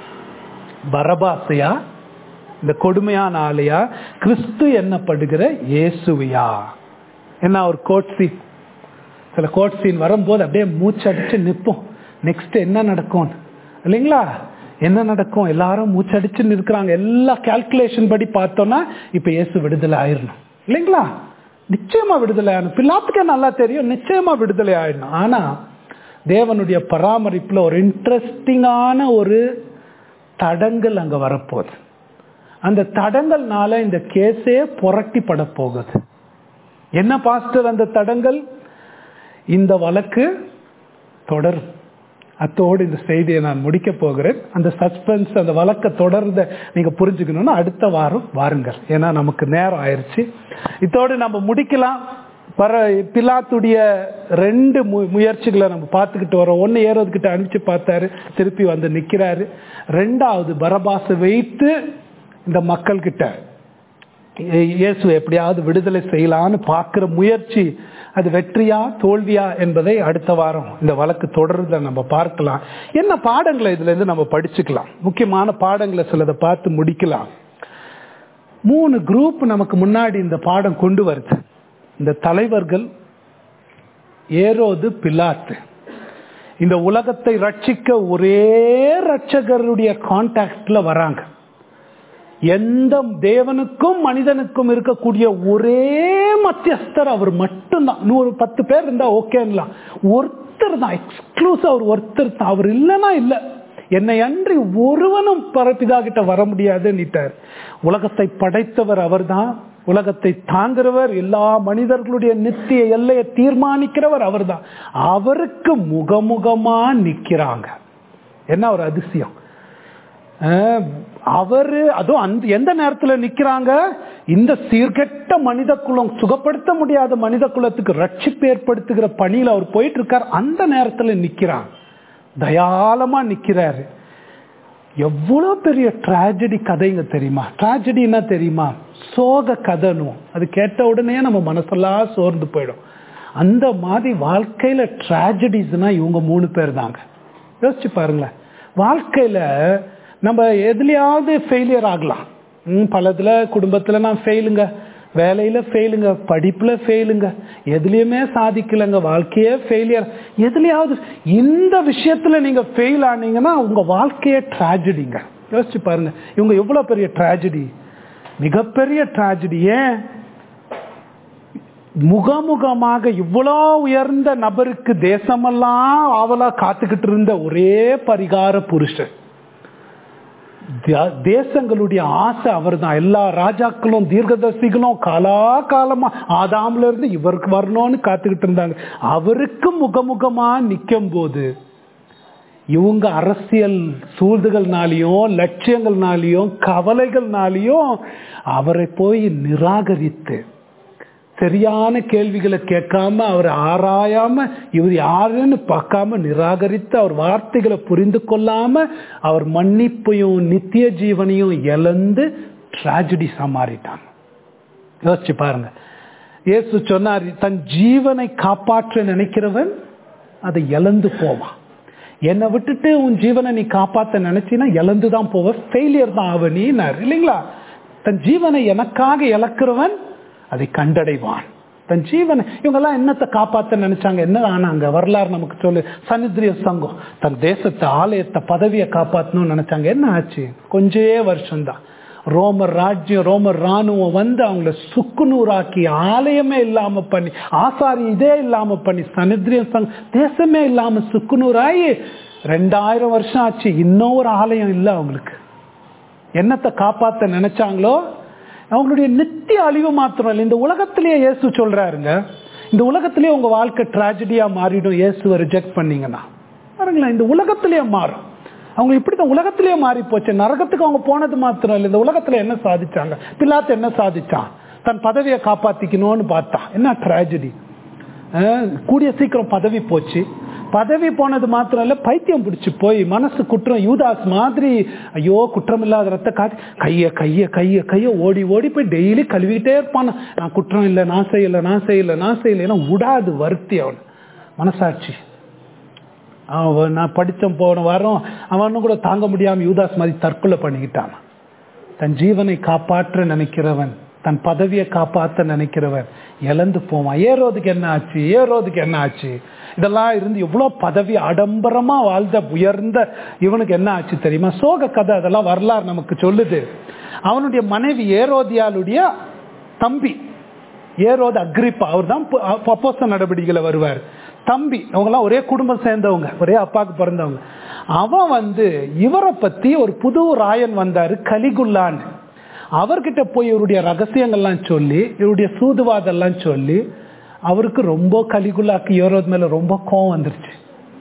Speaker 2: பரபாசையா இந்த கொடுமையான ஆலையா கிறிஸ்து என்னப்படுகிற இயேசுவியா என்ன ஒரு கோட் சீன் சில கோட் சீன் வரும்போது அப்படியே மூச்சடிச்சு நிற்போம் நெக்ஸ்ட் என்ன நடக்கும் இல்லைங்களா என்ன நடக்கும் எல்லாரும் மூச்சடிச்சு நிற்கிறாங்க எல்லா கால்குலேஷன் படி பார்த்தோம்னா இப்ப இயேசு விடுதலை ஆயிடணும் இல்லைங்களா நிச்சயமா விடுதலை ஆகணும் பிள்ளாத்துக்கே நல்லா தெரியும் நிச்சயமா விடுதலை ஆயிடணும் ஆனா தேவனுடைய பராமரிப்புல ஒரு இன்ட்ரெஸ்டிங்கான ஒரு தடங்கள் அங்க வரப்போகுது அந்த தடங்கள்னால இந்த கேஸே புரட்டிப்பட போகுது என்ன பாஸ்டர் அந்த தடங்கள் இந்த வழக்கு தொடரும் அத்தோடு இந்த செய்தியை நான் முடிக்க போகிறேன் அந்த சஸ்பென்ஸ் அந்த வழக்க தொடர்ந்த நீங்க புரிஞ்சுக்கணும்னா அடுத்த வாரம் வாருங்கள் ஏன்னா நமக்கு நேரம் ஆயிடுச்சு இதோடு நம்ம முடிக்கலாம் பர பிலாத்துடைய ரெண்டு முயற்சிகளை நம்ம பார்த்துக்கிட்டு வரோம் ஒன்று ஏறதுக்கிட்ட அனுப்பிச்சு பார்த்தாரு திருப்பி வந்து நிற்கிறாரு ரெண்டாவது பரபாசை வைத்து இந்த மக்கள் கிட்ட இயேசு எப்படியாவது விடுதலை செய்யலான்னு பார்க்கிற முயற்சி அது வெற்றியா தோல்வியா என்பதை அடுத்த வாரம் இந்த வழக்கு தொடர்றத நம்ம பார்க்கலாம் என்ன பாடங்களை இதுல இருந்து நம்ம படிச்சுக்கலாம் முக்கியமான பாடங்களை சிலதை பார்த்து முடிக்கலாம் மூணு குரூப் நமக்கு முன்னாடி இந்த பாடம் கொண்டு வருது இந்த தலைவர்கள் ஏரோது பிலாத்து இந்த உலகத்தை ரட்சிக்க ஒரே ரட்சகருடைய கான்டாக்ட்ல வராங்க எந்த தேவனுக்கும் மனிதனுக்கும் இருக்கக்கூடிய ஒரே மத்தியஸ்தர் அவர் மட்டும்தான் நூறு பத்து பேர் இருந்தா ஓகேங்களா ஒருத்தர் தான் எக்ஸ்க்ளூசிவ் அவர் ஒருத்தர் தான் அவர் இல்லைன்னா இல்லை என்னை அன்றி ஒருவனும் பரப்பிதா கிட்ட வர முடியாதுன்னுட்டார் உலகத்தை படைத்தவர் அவர்தான் உலகத்தை தாங்குறவர் எல்லா மனிதர்களுடைய நித்திய எல்லையை தீர்மானிக்கிறவர் அவர்தான் அவருக்கு முகமுகமா நிக்கிறாங்க என்ன ஒரு அதிசயம் அவரு அதுவும் அந்த எந்த நேரத்துல நிக்கிறாங்க இந்த சீர்கெட்ட மனித குலம் சுகப்படுத்த முடியாத மனித குலத்துக்கு ரட்சிப்பு ஏற்படுத்துகிற பணியில அவர் போயிட்டு இருக்கார் அந்த நேரத்துல நிக்கிறாங்க தயாளமா நிக்கிறாரு எவ்வளவு பெரிய டிராஜடி கதைங்க தெரியுமா டிராஜடினா தெரியுமா சோக கதனும் அது கேட்ட உடனே நம்ம மனசெல்லாம் சோர்ந்து போயிடும் அந்த மாதிரி வாழ்க்கையில டிராஜடிஸ்னா இவங்க மூணு பேர் தாங்க யோசிச்சு பாருங்களேன் வாழ்க்கையில நம்ம எதுலையாவது ஃபெயிலியர் ஆகலாம் பலதுல குடும்பத்துல நான் ஃபெயிலுங்க வேலையில ஃபெயிலுங்க படிப்புல ஃபெயிலுங்க எதுலயுமே சாதிக்கலங்க வாழ்க்கையே ஃபெயிலியர் எதுலயாவது இந்த விஷயத்துல நீங்க ஃபெயில் ஆனீங்கன்னா உங்க வாழ்க்கையே டிராஜடிங்க யோசிச்சு பாருங்க இவங்க எவ்வளவு பெரிய டிராஜடி மிகப்பெரிய டிராஜடி ஏன் முகமுகமாக இவ்வளோ உயர்ந்த நபருக்கு தேசமெல்லாம் ஆவலா காத்துக்கிட்டு இருந்த ஒரே பரிகார புருஷன் தே- தேசங்களுடைய ஆசை அவர்தான் எல்லா ராஜாக்களும் தீர்க்கதரிசிகளும் காலா காலமா ஆதாம்ல இருந்து இவருக்கு வரணும்னு காத்துக்கிட்டு இருந்தாங்க அவருக்கு முகமுகமா நிற்கும் போது இவங்க அரசியல் சூழ்ந்துகள்னாலையும் லட்சியங்கள்னாலையும் கவலைகள்னாலையும் அவரை போய் நிராகரித்து சரியான கேள்விகளை கேட்காம அவர் ஆராயாம இவர் யாருன்னு பார்க்காம நிராகரித்து அவர் வார்த்தைகளை புரிந்து கொள்ளாம அவர் மன்னிப்பையும் நித்திய ஜீவனையும் இழந்து டிராஜடி சமாறிட்டாங்க யோசிச்சு பாருங்க இயேசு சொன்னார் தன் ஜீவனை காப்பாற்ற நினைக்கிறவன் அதை இழந்து போவான் என்னை விட்டுட்டு உன் ஜீவனை நீ காப்பாத்த நினைச்சினா இழந்து தான் போவ ஃபெயிலியர் தான் ஆவ நீனார் இல்லைங்களா தன் ஜீவனை எனக்காக இழக்கிறவன் அதை கண்டடைவான் தன் ஜீவனை இவங்கெல்லாம் என்னத்தை காப்பாத்த நினைச்சாங்க என்ன ஆனாங்க வரலாறு நமக்கு சொல்லு சனித்ரிய சங்கம் தன் தேசத்தை ஆலயத்தை பதவியை காப்பாற்றணும்னு நினைச்சாங்க என்ன ஆச்சு கொஞ்சே வருஷம்தான் ரோமர் ராஜ்யம் ரோமர் ராணுவம் வந்து அவங்கள சுக்குநூறாக்கி ஆலயமே இல்லாம பண்ணி ஆசாரி இதே இல்லாம பண்ணி சனித்ரியம் சங்கம் தேசமே இல்லாம சுக்குநூறாயி ரெண்டாயிரம் வருஷம் ஆச்சு இன்னும் ஒரு ஆலயம் இல்லை அவங்களுக்கு என்னத்தை காப்பாத்த நினைச்சாங்களோ அவங்களுடைய நித்திய அழிவு மாத்திரம் இல்லை இந்த உலகத்திலேயே இயேசு சொல்றாருங்க இந்த உலகத்திலேயே உங்க வாழ்க்கை டிராஜடியா மாறிடும் இயேசுவை ரிஜெக்ட் பண்ணீங்கன்னா பாருங்களேன் இந்த உலகத்திலேயே மாறும் அவங்க இப்படிதான் உலகத்திலேயே மாறி போச்சு நரகத்துக்கு அவங்க போனது மாத்திரம் இல்லை இந்த உலகத்துல என்ன சாதிச்சாங்க பிலாத்து என்ன சாதிச்சான் தன் பதவியை காப்பாத்திக்கணும்னு பார்த்தான் என்ன டிராஜடி கூடிய சீக்கிரம் பதவி போச்சு பதவி போனது மாத்திரம் இல்ல பைத்தியம் பிடிச்சு போய் மனசு குற்றம் யூதாஸ் மாதிரி ஐயோ குற்றம் இல்லாத ரத்த காட்டி கைய கைய கைய கைய ஓடி ஓடி போய் டெய்லி கழுவிக்கிட்டே இருப்பான் நான் குற்றம் இல்லை நான் செய்யல நான் செய்யல நான் செய்யல ஏன்னா விடாது வருத்தி அவன் மனசாட்சி அவன் நான் படித்தேன் போன வாரம் அவனும் கூட தாங்க முடியாம யூதாஸ் மாதிரி தற்கொலை பண்ணிக்கிட்டான் தன் ஜீவனை காப்பாற்ற நினைக்கிறவன் தன் பதவியை காப்பாற்ற நினைக்கிறவன் இழந்து போவான் ஏறோதுக்கு என்ன ஆச்சு ஏறோதுக்கு என்ன ஆச்சு இதெல்லாம் இருந்து எவ்வளோ பதவி ஆடம்பரமா வாழ்ந்த உயர்ந்த இவனுக்கு என்ன ஆச்சு தெரியுமா சோக கதை அதெல்லாம் வரலாறு நமக்கு சொல்லுது அவனுடைய மனைவி ஏரோதியாளுடைய தம்பி ஏரோது அக்ரிப்பா அவர் தான் அப்போச நடவடிக்கைகளை வருவார் தம்பி அவங்கெல்லாம் ஒரே குடும்பம் சேர்ந்தவங்க ஒரே அப்பாவுக்கு பிறந்தவங்க அவன் வந்து இவரை பத்தி ஒரு புது ராயன் வந்தாரு கலிகுல்லான்னு அவர்கிட்ட போய் இவருடைய ரகசியங்கள்லாம் சொல்லி இவருடைய சூதுவாதெல்லாம் சொல்லி அவருக்கு ரொம்ப கலிகுல்லாக்கு ஏரோது மேல ரொம்ப கோவம் வந்துருச்சு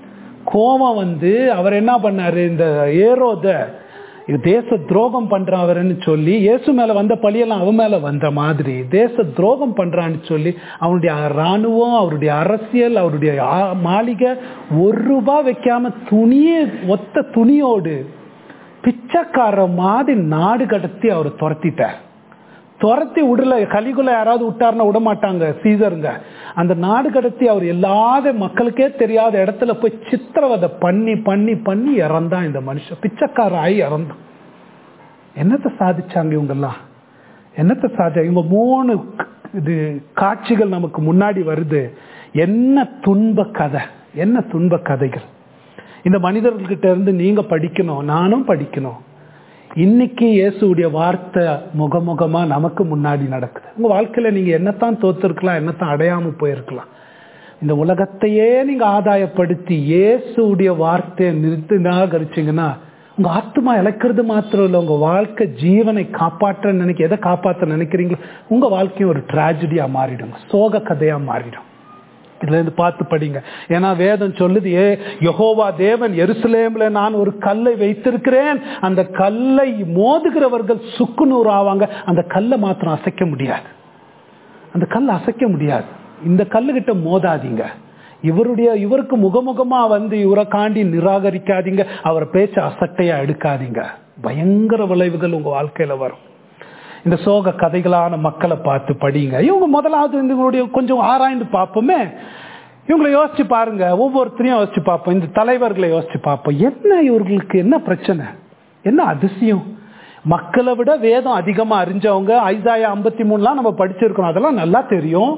Speaker 2: கோவம் வந்து அவர் என்ன பண்ணாரு இந்த ஏரோத இது தேச துரோகம் பண்றான் அவருன்னு சொல்லி இயேசு மேல வந்த பழியெல்லாம் அவன் மேல வந்த மாதிரி தேச துரோகம் பண்றான்னு சொல்லி அவனுடைய ராணுவம் அவருடைய அரசியல் அவருடைய மாளிகை ஒரு ரூபாய் வைக்காம துணியே ஒத்த துணியோடு பிச்சைக்கார மாதிரி நாடு கடத்தி அவர் துரத்திட்டார் துரத்தி விடல கலிகுல யாராவது விட்டாருன்னா விட மாட்டாங்க சீசருங்க அந்த நாடு கடத்தி அவர் எல்லாத மக்களுக்கே தெரியாத இடத்துல போய் சித்திரவதை பண்ணி பண்ணி பண்ணி இறந்தான் இந்த மனுஷன் பிச்சைக்கார ஆகி இறந்தான் என்னத்தை சாதிச்சாங்க இவங்கெல்லாம் என்னத்தை சாதி இவங்க மூணு இது காட்சிகள் நமக்கு முன்னாடி வருது என்ன துன்ப கதை என்ன துன்ப கதைகள் இந்த மனிதர்கள்கிட்ட இருந்து நீங்க படிக்கணும் நானும் படிக்கணும் இன்னைக்கு இயேசுடைய வார்த்தை முகமுகமா நமக்கு முன்னாடி நடக்குது உங்க வாழ்க்கையில நீங்க என்னத்தான் தோத்துருக்கலாம் என்னத்தான் அடையாம போயிருக்கலாம் இந்த உலகத்தையே நீங்க ஆதாயப்படுத்தி இயேசுடைய வார்த்தையை நிறுத்தி நிராகரிச்சீங்கன்னா உங்க ஆத்மா இழக்கிறது மாத்திரம் இல்லை உங்க வாழ்க்கை ஜீவனை காப்பாற்ற நினைக்க எதை காப்பாற்ற நினைக்கிறீங்களோ உங்க வாழ்க்கையும் ஒரு டிராஜடியா மாறிடும் சோக கதையா மாறிடும் இதுல இருந்து பார்த்து படிங்க ஏன்னா வேதம் சொல்லுது ஏ யகோவா தேவன் எருசலேம்ல நான் ஒரு கல்லை வைத்திருக்கிறேன் அந்த கல்லை மோதுகிறவர்கள் சுக்குநூறு ஆவாங்க அந்த கல்லை மாத்திரம் அசைக்க முடியாது அந்த கல் அசைக்க முடியாது இந்த கல்லுகிட்ட மோதாதீங்க இவருடைய இவருக்கு முகமுகமா வந்து இவரை காண்டி நிராகரிக்காதீங்க அவர் பேச்ச அசட்டையா எடுக்காதீங்க பயங்கர விளைவுகள் உங்க வாழ்க்கையில வரும் இந்த சோக கதைகளான மக்களை பார்த்து படிங்க இவங்க முதலாவது இவங்களுடைய கொஞ்சம் ஆராய்ந்து பார்ப்போமே இவங்களை யோசிச்சு பாருங்க ஒவ்வொருத்தரையும் யோசிச்சு பார்ப்போம் இந்த தலைவர்களை யோசிச்சு பார்ப்போம் என்ன இவர்களுக்கு என்ன பிரச்சனை என்ன அதிசயம் மக்களை விட வேதம் அதிகமா அறிஞ்சவங்க ஐசாயா ஐம்பத்தி மூணுலாம் நம்ம படிச்சிருக்கோம் அதெல்லாம் நல்லா தெரியும்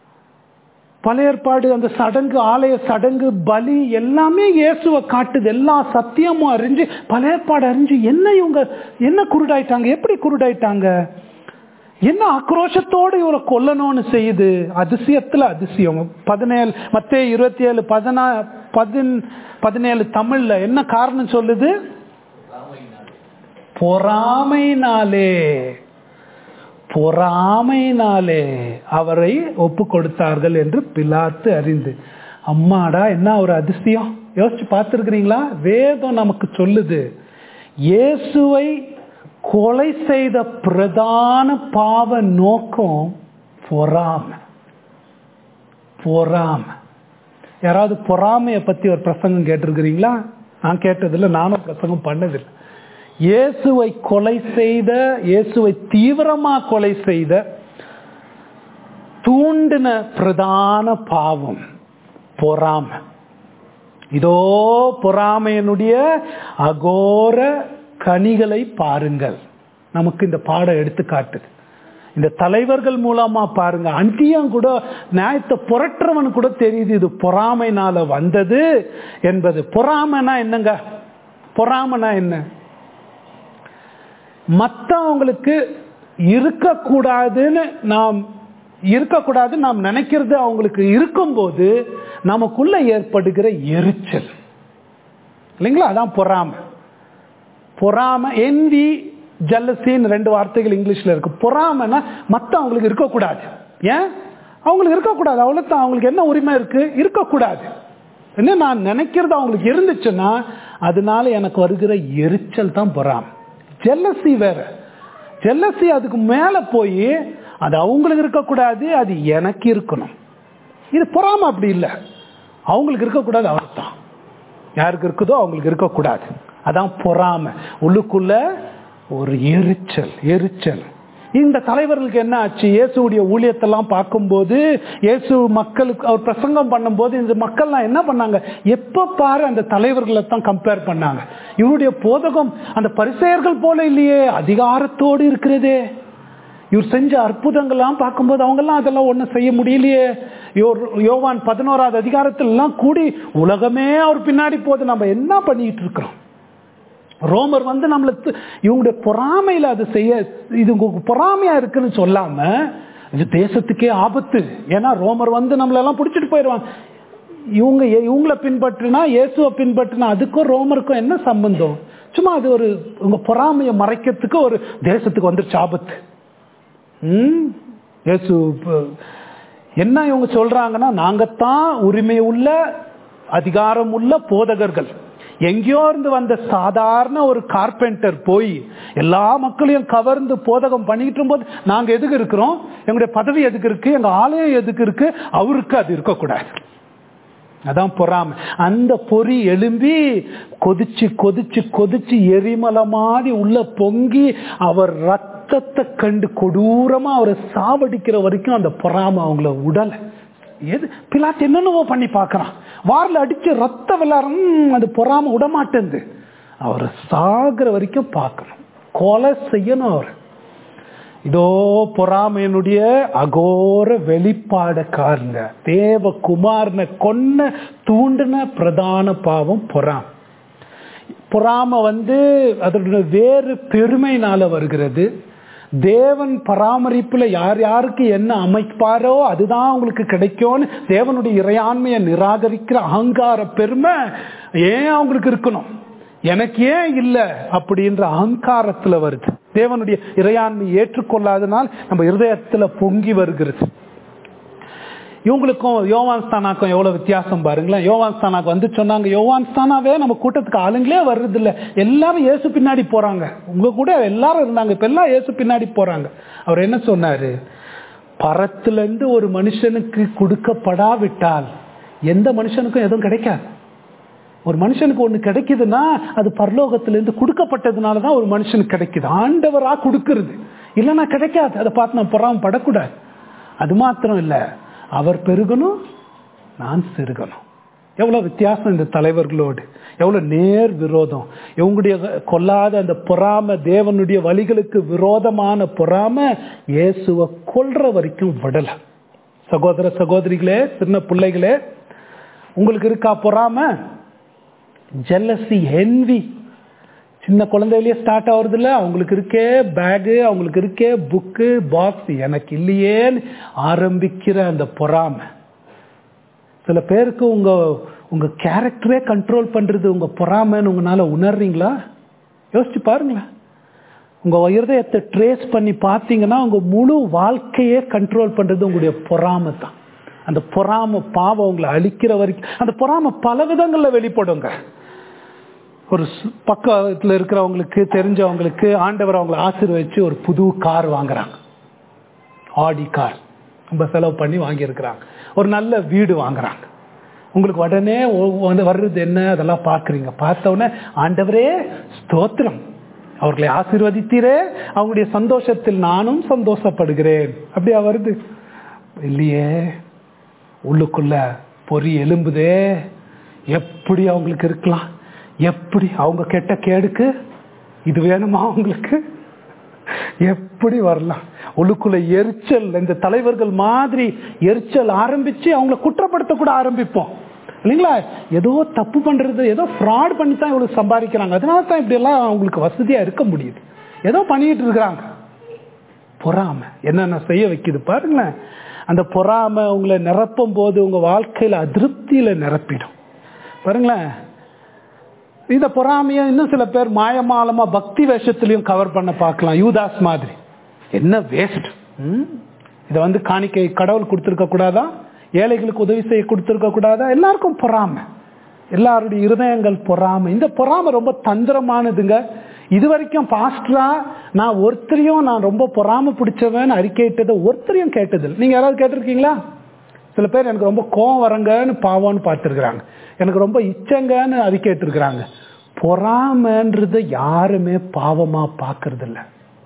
Speaker 2: பழைய ஏற்பாடு அந்த சடங்கு ஆலய சடங்கு பலி எல்லாமே இயேசுவை காட்டுது எல்லா சத்தியமும் அறிஞ்சு பழைய ஏற்பாடு அறிஞ்சு என்ன இவங்க என்ன குருடாயிட்டாங்க எப்படி குருடாயிட்டாங்க என்ன ஆக்ரோஷத்தோடு இவரை கொல்லணும்னு செய்யுது அதிசயத்துல அதிசயம் பதினேழு மத்தே இருபத்தி ஏழு பதினா பதின் பதினேழு தமிழ்ல என்ன காரணம் சொல்லுது பொறாமைனாலே பொறாமைனாலே அவரை ஒப்பு கொடுத்தார்கள் என்று பிலாத்து அறிந்து அம்மாடா என்ன ஒரு அதிசயம் யோசிச்சு பார்த்துருக்கிறீங்களா வேதம் நமக்கு சொல்லுது இயேசுவை கொலை செய்த பிரதான பாவ நோக்கம் பொறாமை பொறாமை யாராவது பொறாமையை பத்தி ஒரு பிரசங்கம் கேட்டிருக்கிறீங்களா நான் கேட்டதில்லை நானும் பிரசங்கம் பண்ணதில்லை இயேசுவை கொலை செய்த இயேசுவை தீவிரமா கொலை செய்த தூண்டின பிரதான பாவம் பொறாமை இதோ பொறாமையனுடைய அகோர கனிகளை பாருங்கள் நமக்கு இந்த பாடம் எடுத்து காட்டுது இந்த தலைவர்கள் மூலமா பாருங்க அங்கேயும் கூட நியாயத்தை புரட்டுறவன் கூட தெரியுது இது பொறாமைனால வந்தது என்பது பொறாமைனா என்னங்க பொறாமைனா என்ன மற்றவங்களுக்கு இருக்கக்கூடாதுன்னு நாம் இருக்கக்கூடாது நாம் நினைக்கிறது அவங்களுக்கு இருக்கும்போது நமக்குள்ள ஏற்படுகிற எரிச்சல் இல்லைங்களா அதான் பொறாமை பொறாமை என்வி ஜல்லசின்னு ரெண்டு வார்த்தைகள் இங்கிலீஷ்ல இருக்கு பொறாமைனா மற்றவங்களுக்கு இருக்கக்கூடாது ஏன் அவங்களுக்கு இருக்கக்கூடாது அவ்வளோதான் அவங்களுக்கு என்ன உரிமை இருக்கு இருக்கக்கூடாது என்ன நான் நினைக்கிறது அவங்களுக்கு இருந்துச்சுன்னா அதனால எனக்கு வருகிற எரிச்சல் தான் பொறாமை ஜெல்லசி வேற ஜெல்லசி அதுக்கு மேல போய் அது அவங்களுக்கு இருக்கக்கூடாது அது எனக்கு இருக்கணும் இது பொறாம அப்படி இல்லை அவங்களுக்கு இருக்கக்கூடாது அவர்தான் யாருக்கு இருக்குதோ அவங்களுக்கு இருக்கக்கூடாது அதான் பொறாம உள்ளுக்குள்ள ஒரு எரிச்சல் எரிச்சல் இந்த தலைவர்களுக்கு என்ன ஆச்சு இயேசுடைய ஊழியத்தெல்லாம் பார்க்கும்போது இயேசு மக்களுக்கு அவர் பிரசங்கம் பண்ணும்போது இந்த மக்கள்லாம் என்ன பண்ணாங்க எப்ப பாரு அந்த தலைவர்களை தான் கம்பேர் பண்ணாங்க இவருடைய போதகம் அந்த பரிசெயர்கள் போல இல்லையே அதிகாரத்தோடு இருக்கிறதே இவர் செஞ்ச அற்புதங்கள்லாம் பார்க்கும்போது அவங்கெல்லாம் அதெல்லாம் ஒன்றும் செய்ய முடியலையே யோவான் பதினோராவது அதிகாரத்தில் எல்லாம் கூடி உலகமே அவர் பின்னாடி போது நம்ம என்ன பண்ணிட்டு இருக்கிறோம் ரோமர் வந்து நம்மளுக்கு இவங்களுடைய பொறாமையில் அது செய்ய இது பொறாமையா இருக்குன்னு சொல்லாம இது தேசத்துக்கே ஆபத்து ஏன்னா ரோமர் வந்து நம்மளெல்லாம் பிடிச்சிட்டு போயிடுவாங்க இவங்க இவங்கள பின்பற்றினா இயேசுவை பின்பற்றினா அதுக்கும் ரோமருக்கும் என்ன சம்பந்தம் சும்மா அது ஒரு உங்க பொறாமையை மறைக்கிறதுக்கு ஒரு தேசத்துக்கு வந்துருச்சு ஆபத்து ம் இயேசு என்ன இவங்க சொல்றாங்கன்னா நாங்கத்தான் உரிமை உள்ள அதிகாரம் உள்ள போதகர்கள் எங்கேயோ இருந்து வந்த சாதாரண ஒரு கார்பெண்டர் போய் எல்லா மக்களையும் கவர்ந்து போதகம் பண்ணிக்கிட்டு போது நாங்க எதுக்கு இருக்கிறோம் எங்களுடைய பதவி எதுக்கு இருக்கு எங்க ஆலயம் எதுக்கு இருக்கு அவருக்கு அது இருக்கக்கூடாது அதான் பொறாம அந்த பொறி எழும்பி கொதிச்சு கொதிச்சு கொதிச்சு எரிமலை மாதிரி உள்ள பொங்கி அவர் ரத்தத்தை கண்டு கொடூரமா அவரை சாவடிக்கிற வரைக்கும் அந்த பொறாம அவங்கள உடலை எது பிலாத்து என்னென்னவோ பண்ணி பார்க்கறான் வாரில் அடிச்சு ரத்த விளாரம் அது பொறாம விடமாட்டேந்து அவரை சாகிற வரைக்கும் பார்க்கணும் கொலை செய்யணும் அவர் இதோ பொறாமையனுடைய அகோர வெளிப்பாட காருங்க தேவ குமாரனை கொன்ன தூண்டின பிரதான பாவம் பொறாம் பொறாம வந்து அதனுடைய வேறு பெருமைனால வருகிறது தேவன் பராமரிப்புல யார் யாருக்கு என்ன அமைப்பாரோ அதுதான் அவங்களுக்கு கிடைக்கும்னு தேவனுடைய இறையாண்மையை நிராகரிக்கிற அகங்கார பெருமை ஏன் அவங்களுக்கு இருக்கணும் எனக்கு ஏன் இல்லை அப்படின்ற அகங்காரத்துல வருது தேவனுடைய இறையாண்மை ஏற்றுக்கொள்ளாதனால் நம்ம இருதயத்துல பொங்கி வருகிறது இவங்களுக்கும் யோவான் ஸ்தானாக்கும் எவ்வளவு வித்தியாசம் பாருங்களேன் யோவான் ஸ்தானாக்கு வந்து சொன்னாங்க யோவான் ஸ்தானாவே நம்ம கூட்டத்துக்கு ஆளுங்களே வர்றது இல்ல எல்லாரும் இயேசு பின்னாடி போறாங்க உங்க கூட எல்லாரும் இருந்தாங்க இப்ப எல்லாம் இயேசு பின்னாடி போறாங்க அவர் என்ன சொன்னாரு பரத்துல இருந்து ஒரு மனுஷனுக்கு கொடுக்கப்படாவிட்டால் எந்த மனுஷனுக்கும் எதுவும் கிடைக்காது ஒரு மனுஷனுக்கு ஒண்ணு கிடைக்குதுன்னா அது பரலோகத்திலிருந்து கொடுக்கப்பட்டதுனால தான் ஒரு மனுஷனுக்கு கிடைக்குது ஆண்டவரா கொடுக்கறது இல்லைன்னா கிடைக்காது அதை பார்த்து நான் பொறாம படக்கூடாது அது மாத்திரம் இல்லை அவர் பெருகணும் நான் சிறுகணும் எவ்வளவு வித்தியாசம் இந்த தலைவர்களோடு எவ்வளவு நேர் விரோதம் இவங்களுடைய கொல்லாத அந்த பொறாம தேவனுடைய வழிகளுக்கு விரோதமான பொறாம இயேசுவை கொல்ற வரைக்கும் விடல சகோதர சகோதரிகளே சின்ன பிள்ளைகளே உங்களுக்கு இருக்கா பொறாம ஜெல்லசி ஹென்வி சின்ன குழந்தையிலேயே ஸ்டார்ட் ஆகுறது இல்ல அவங்களுக்கு இருக்கே பேகு அவங்களுக்கு இருக்கே புக்கு பாக்ஸ் எனக்கு இல்லையேன்னு ஆரம்பிக்கிற அந்த பொறாமை சில பேருக்கு உங்க உங்க கேரக்டரே கண்ட்ரோல் பண்றது உங்க பொறாமைன்னு உங்களால உணர்றீங்களா யோசிச்சு பாருங்களேன் உங்க இருதயத்தை ட்ரேஸ் பண்ணி பார்த்தீங்கன்னா உங்க முழு வாழ்க்கையே கண்ட்ரோல் பண்றது உங்களுடைய பொறாமை தான் அந்த பொறாமை பாவம் உங்களை அழிக்கிற வரைக்கும் அந்த பொறாமை பல விதங்கள்ல வெளிப்படுங்க ஒரு சு- பக்கத்துல இருக்கிறவங்களுக்கு தெரிஞ்சவங்களுக்கு ஆண்டவர் அவங்களை ஆசீர்வதிச்சு ஒரு புது கார் வாங்குறாங்க ஆடி கார் ரொம்ப செலவு பண்ணி வாங்கியிருக்கிறாங்க ஒரு நல்ல வீடு வாங்குறாங்க உங்களுக்கு உடனே ஒ- வந்து வர்றது என்ன அதெல்லாம் பார்க்குறீங்க பார்த்த உடனே ஆண்டவரே ஸ்தோத்திரம் அவர்களை ஆசீர்வதித்தீரே அவங்களுடைய சந்தோஷத்தில் நானும் சந்தோஷப்படுகிறேன் அப்படியா வருது இல்லையே உள்ளுக்குள்ள பொறி எலும்புதே எப்படி அவங்களுக்கு இருக்கலாம் எப்படி அவங்க கெட்ட கேடுக்கு இது வேணுமா அவங்களுக்கு எப்படி வரலாம் உள்ளுக்குள்ள எரிச்சல் இந்த தலைவர்கள் மாதிரி எரிச்சல் ஆரம்பிச்சு அவங்கள குற்றப்படுத்த கூட ஆரம்பிப்போம் இல்லைங்களா ஏதோ தப்பு பண்றது ஏதோ ஃப்ராட் பண்ணி தான் இவ்வளவு சம்பாதிக்கிறாங்க அதனால தான் இப்படி எல்லாம் அவங்களுக்கு வசதியா இருக்க முடியுது ஏதோ பண்ணிட்டு இருக்கிறாங்க பொறாமை என்னென்ன செய்ய வைக்குது பாருங்களேன் அந்த பொறாமை உங்களை நிரப்பும் போது உங்க வாழ்க்கையில அதிருப்தியில நிரப்பிடும் பாருங்களேன் இந்த பொறாமையை இன்னும் சில பேர் மாயமாலமா பக்தி வேஷத்திலையும் கவர் பண்ண பார்க்கலாம் யூதாஸ் மாதிரி என்ன வேஸ்ட் இதை வந்து காணிக்கை கடவுள் கொடுத்துருக்க கூடாதா ஏழைகளுக்கு உதவி செய்ய கொடுத்துருக்க கூடாதா எல்லாருக்கும் பொறாமை எல்லாருடைய இருதயங்கள் பொறாமை இந்த பொறாமை ரொம்ப தந்திரமானதுங்க இது வரைக்கும் பாஸ்டரா நான் ஒருத்தரையும் நான் ரொம்ப பொறாமை பிடிச்சவன் அறிக்கையிட்டதை ஒருத்தரையும் கேட்டதில்லை நீங்க யாராவது கேட்டிருக்கீங்களா சில பேர் எனக்கு ரொம்ப கோவம் வரங்கன்னு பாவம்னு பார்த்துருக்குறாங்க எனக்கு ரொம்ப இச்சங்கன்னு அறிக்கையிட்டிருக்கிறாங்க பொறாமன்றதை யாருமே பாவமா பார்க்கறது இல்ல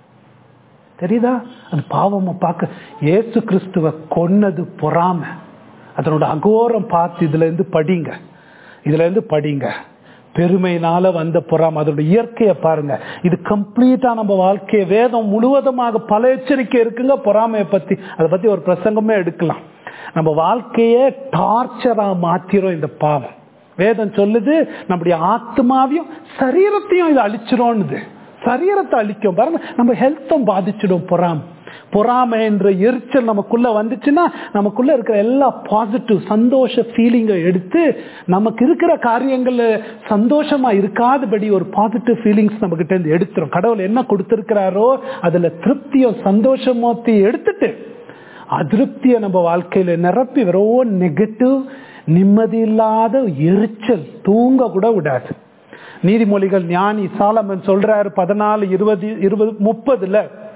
Speaker 2: தெரியுதா அது பாவமா பார்க்க இயேசு கிறிஸ்துவ கொன்னது பொறாம அதனோட அகோரம் பார்த்து இதுல இருந்து படிங்க இதுல இருந்து படிங்க பெருமையினால வந்த பொறாம அதோட இயற்கையை பாருங்க இது கம்ப்ளீட்டா நம்ம வாழ்க்கையை வேதம் முழுவதுமாக பல எச்சரிக்கை இருக்குங்க பொறாமையை பத்தி அதை பத்தி ஒரு பிரசங்கமே எடுக்கலாம் நம்ம வாழ்க்கையே டார்ச்சரா மாத்திரும் இந்த பாவம் வேதம் சொல்லுது நம்முடைய ஆத்மாவையும் சரீரத்தையும் இது அழிச்சிரும்னுது சரீரத்தை அழிக்கும் பாருங்க நம்ம ஹெல்த்தும் பாதிச்சிடும் பொறாமை பொறாமை என்ற எரிச்சல் நமக்குள்ள வந்துச்சுன்னா நமக்குள்ள இருக்கிற எல்லா பாசிட்டிவ் சந்தோஷ ஃபீலிங்கை எடுத்து நமக்கு இருக்கிற காரியங்கள்ல சந்தோஷமா இருக்காதபடி ஒரு பாசிட்டிவ் ஃபீலிங்ஸ் நம்ம கிட்ட இருந்து எடுத்துரும் கடவுள் என்ன கொடுத்திருக்கிறாரோ அதுல திருப்தியும் சந்தோஷமோத்தி எடுத்துட்டு அதிருப்தியை நம்ம வாழ்க்கையில நிரப்பி வெறும் நெகட்டிவ் நிம்மதி இல்லாத எரிச்சல் தூங்க கூட விடாது நீதிமொழிகள் ஞானி சாலமன் சொல்றாரு பதினாலு இருபது இருபது முப்பதுல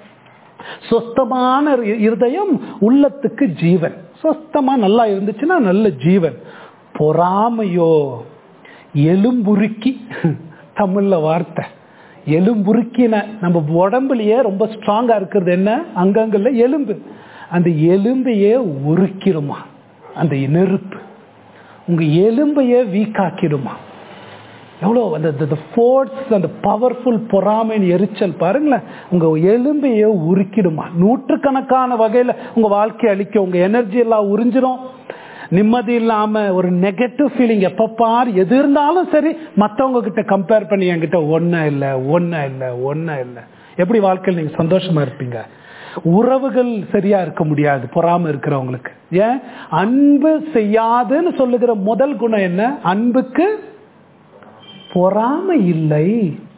Speaker 2: சொஸ்தமான இருதயம் உள்ளத்துக்கு ஜீவன் சொஸ்தமா நல்லா இருந்துச்சுன்னா நல்ல ஜீவன் பொறாமையோ எலும்புருக்கி தமிழ்ல வார்த்தை எலும்புருக்கின நம்ம உடம்புலயே ரொம்ப ஸ்ட்ராங்கா இருக்கிறது என்ன அங்கங்கள்ல எலும்பு அந்த எலும்பையே உருக்கிருமா அந்த நெருப்பு உங்க எலும்பையே வீக்காக்கிடுமா எவ்வளோ அந்த ஃபோர்ஸ் அந்த பவர்ஃபுல் பொறாமையின் எரிச்சல் பாருங்களேன் உங்க எலும்பையே உருக்கிடுமா நூற்றுக்கணக்கான வகையில உங்க வாழ்க்கையை அழிக்க உங்க எனர்ஜி எல்லாம் உறிஞ்சிரும் நிம்மதி இல்லாம ஒரு நெகட்டிவ் ஃபீலிங் எப்ப பார் எது இருந்தாலும் சரி மற்றவங்க கிட்ட கம்பேர் பண்ணி என்கிட்ட ஒன்னும் இல்லை ஒன்னும் இல்லை ஒன்னும் இல்லை எப்படி வாழ்க்கையில் நீங்க சந்தோஷமா இருப்பீங்க உறவுகள் சரியா இருக்க முடியாது பொறாம இருக்கிறவங்களுக்கு ஏன் அன்பு செய்யாதுன்னு சொல்லுகிற முதல் குணம் என்ன அன்புக்கு பொறாமை இல்லை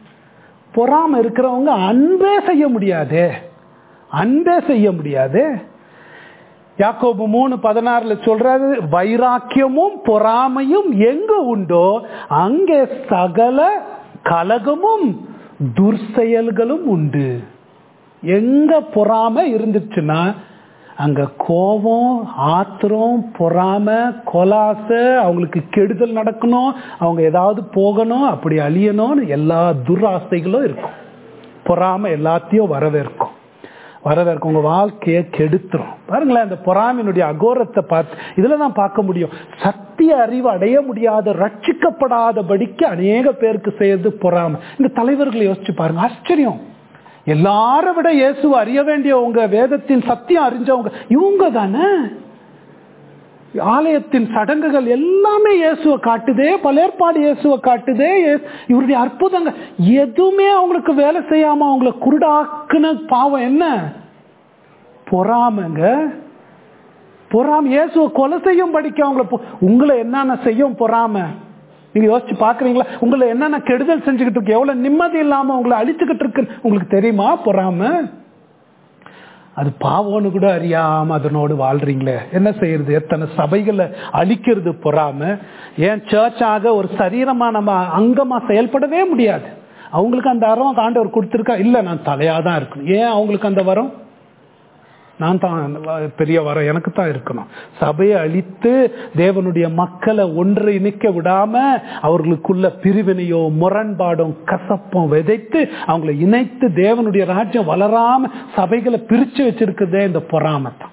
Speaker 2: பொறாம இருக்கிறவங்க அன்பே செய்ய முடியாதே அன்பே செய்ய முடியாது யாக்கோபு மூணு பதினாறுல சொல்றாரு வைராக்கியமும் பொறாமையும் எங்க உண்டோ அங்கே சகல கலகமும் துர்செயல்களும் உண்டு எங்க பொறாம இருந்துச்சுன்னா அங்க கோபம் ஆத்திரம் பொறாம கொலாச அவங்களுக்கு கெடுதல் நடக்கணும் அவங்க ஏதாவது போகணும் அப்படி அழியணும்னு எல்லா துராசைகளும் இருக்கும் பொறாம எல்லாத்தையும் வரவேற்கும் வரவேற்கும் உங்க வாழ்க்கையை கெடுத்துரும் பாருங்களேன் இந்த பொறாமையினுடைய அகோரத்தை பார்த்து இதுல தான் பார்க்க முடியும் சத்திய அறிவு அடைய முடியாத ரட்சிக்கப்படாதபடிக்கு அநேக பேருக்கு செய்யறது பொறாமை இந்த தலைவர்களை யோசிச்சு பாருங்க ஆச்சரியம் எல்லாரை விட இயேசு அறிய வேண்டிய உங்க வேதத்தின் சத்தியம் அறிஞ்சவங்க இவங்க தானே ஆலயத்தின் சடங்குகள் எல்லாமே இயேசுவை காட்டுதே பலேற்பாடு இயேசுவை காட்டுதே இயேசு- இவருடைய அற்புதங்கள் எதுவுமே அவங்களுக்கு வேலை செய்யாம அவங்கள குருடாக்குன பாவம் என்ன பொறாமைங்க பொறாம இயேசுவை கொலை செய்யும் படிக்க அவங்கள பொ- உங்களை என்னென்ன செய்யும் பொறாம நீங்க யோசிச்சு பாக்குறீங்களா உங்களை என்னென்ன கெடுதல் செஞ்சுக்கிட்டு இருக்கு எவ்வளவு நிம்மதி இல்லாம உங்களை அழிச்சுக்கிட்டு இருக்கு உங்களுக்கு தெரியுமா பொறாம அது பாவம்னு கூட அறியாம அதனோடு வாழ்றீங்களே என்ன செய்யறது எத்தனை சபைகளை அழிக்கிறது பொறாம ஏன் சர்ச்சாக ஒரு சரீரமா நம்ம அங்கமா செயல்படவே முடியாது அவங்களுக்கு அந்த வரம் ஆண்டவர் கொடுத்துருக்கா இல்ல நான் தலையா தான் இருக்கணும் ஏன் அவங்களுக்கு அந்த வரம் நான் தான் பெரிய வரம் எனக்கு தான் இருக்கணும் சபையை அழித்து தேவனுடைய மக்களை ஒன்று இணைக்க விடாம அவர்களுக்குள்ள பிரிவினையோ முரண்பாடும் கசப்பும் விதைத்து அவங்களை இணைத்து தேவனுடைய ராஜ்யம் வளராம சபைகளை பிரிச்சு வச்சிருக்கிறதே இந்த பொறாமை தான்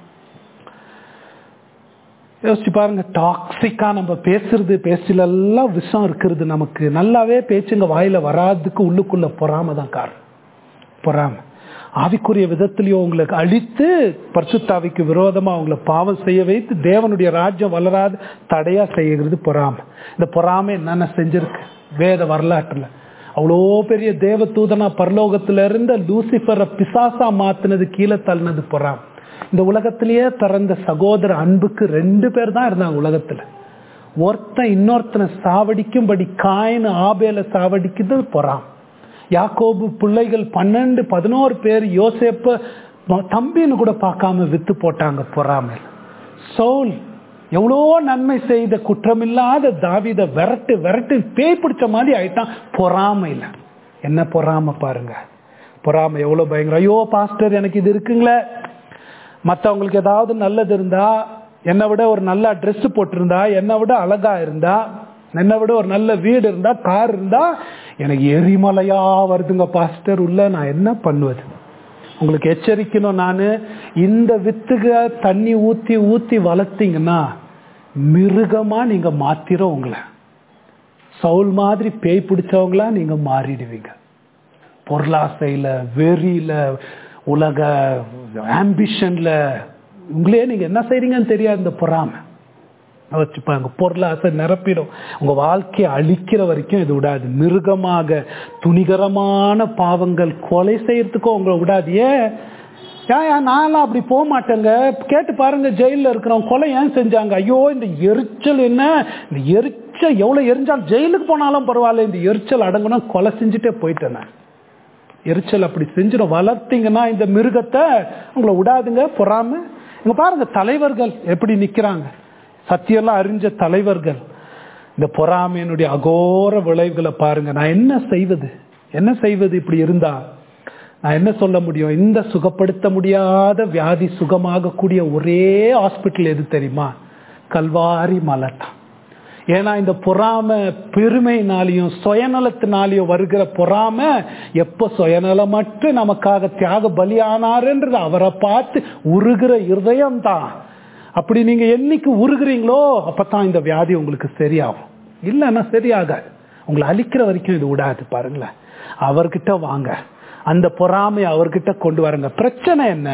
Speaker 2: யோசிச்சு பாருங்க டாக்ஸிக்கா நம்ம பேசுறது பேச்சில எல்லாம் விஷம் இருக்கிறது நமக்கு நல்லாவே பேச்சுங்க வாயில வராதுக்கு உள்ளுக்குள்ள பொறாம தான் காரணம் பொறாம ஆவிக்குரிய விதத்திலேயோ உங்களுக்கு அழித்து பரிசுத்தாவிக்கு விரோதமா அவங்களை பாவம் செய்ய வைத்து தேவனுடைய ராஜ்யம் வளராது தடையா செய்கிறது பொறாமை இந்த பொறாமை என்னென்ன செஞ்சிருக்கு வேத வரலாற்றுல அவ்வளோ பெரிய தேவ தூதனா பரலோகத்துல இருந்த லூசிஃபரை பிசாசா மாத்துனது கீழே தள்ளினது பொறாமை இந்த உலகத்திலேயே பிறந்த சகோதர அன்புக்கு ரெண்டு பேர் தான் இருந்தாங்க உலகத்துல ஒருத்தன் இன்னொருத்தனை சாவடிக்கும்படி காயின் ஆபேல சாவடிக்கிறது பொறாமை யாக்கோபு பிள்ளைகள் பன்னெண்டு பதினோரு பேர் யோசேப்ப ம- தம்பின்னு கூட பார்க்காம வித்து போட்டாங்க பொறாமை சவுல் எவ்வளோ நன்மை செய்த குற்றமில்லாத தாவித விரட்டு விரட்டு பேய் பிடிச்ச மாதிரி ஆயிட்டான் பொறாமையில் என்ன பொறாமை பாருங்க பொறாமை எவ்வளோ பயங்கரம் ஐயோ பாஸ்டர் எனக்கு இது இருக்குங்களே மற்றவங்களுக்கு ஏதாவது நல்லது இருந்தா என்னை விட ஒரு நல்ல ட்ரெஸ் போட்டிருந்தா என்னை விட அழகா இருந்தா என்னை விட ஒரு நல்ல வீடு இருந்தா கார் இருந்தா எனக்கு எரிமலையா வருதுங்க பாஸ்டர் உள்ள நான் என்ன பண்ணுவது உங்களுக்கு எச்சரிக்கணும் நான் இந்த வித்துக தண்ணி ஊத்தி ஊத்தி வளர்த்தீங்கன்னா மிருகமா நீங்க மாத்திரும் உங்களை சவுல் மாதிரி பேய் பிடிச்சவங்களா நீங்க மாறிடுவீங்க பொருளாசையில வெறியில உலக ஆம்பிஷன்ல உங்களே நீங்க என்ன செய்றீங்கன்னு தெரியாது இந்த பொறாமை வச்சுப்பாங்க பொருளாசை நிரப்பிடும் உங்க வாழ்க்கையை அழிக்கிற வரைக்கும் இது விடாது மிருகமாக துணிகரமான பாவங்கள் கொலை செய்யறதுக்கும் உங்களை விடாது ஏன் ஏன் ஏன் நான்லாம் அப்படி போக மாட்டேங்க கேட்டு பாருங்க ஜெயிலில் இருக்கிறவங்க கொலை ஏன் செஞ்சாங்க ஐயோ இந்த எரிச்சல் என்ன இந்த எரிச்சல் எவ்வளவு எரிஞ்சாலும் ஜெயிலுக்கு போனாலும் பரவாயில்ல இந்த எரிச்சல் அடங்கணும் கொலை செஞ்சுட்டே போயிட்டேன் நான் எரிச்சல் அப்படி செஞ்சிடும் வளர்த்தீங்கன்னா இந்த மிருகத்தை உங்களை விடாதுங்க பொறாம இங்க பாருங்க தலைவர்கள் எப்படி நிக்கிறாங்க சத்தியெல்லாம் அறிஞ்ச தலைவர்கள் இந்த பொறாமையினுடைய அகோர விளைவுகளை பாருங்க நான் என்ன செய்வது என்ன செய்வது இப்படி இருந்தா நான் என்ன சொல்ல முடியும் இந்த சுகப்படுத்த முடியாத வியாதி சுகமாகக்கூடிய ஒரே ஹாஸ்பிட்டல் எது தெரியுமா கல்வாரி மலை தான் ஏன்னா இந்த பொறாமை பெருமைனாலையும் சுயநலத்தினாலையும் வருகிற பொறாமை எப்போ சுயநலமற்று நமக்காக தியாக பலியானாருன்றது அவரை பார்த்து உருகிற இருதயம் தான் அப்படி நீங்க என்னைக்கு உருகுறீங்களோ அப்பதான் இந்த வியாதி உங்களுக்கு சரியாகும் இல்லைன்னா சரியாகாது உங்களை அழிக்கிற வரைக்கும் இது விடாது பாருங்களேன் அவர்கிட்ட வாங்க அந்த பொறாமையை அவர்கிட்ட கொண்டு வரங்க பிரச்சனை என்ன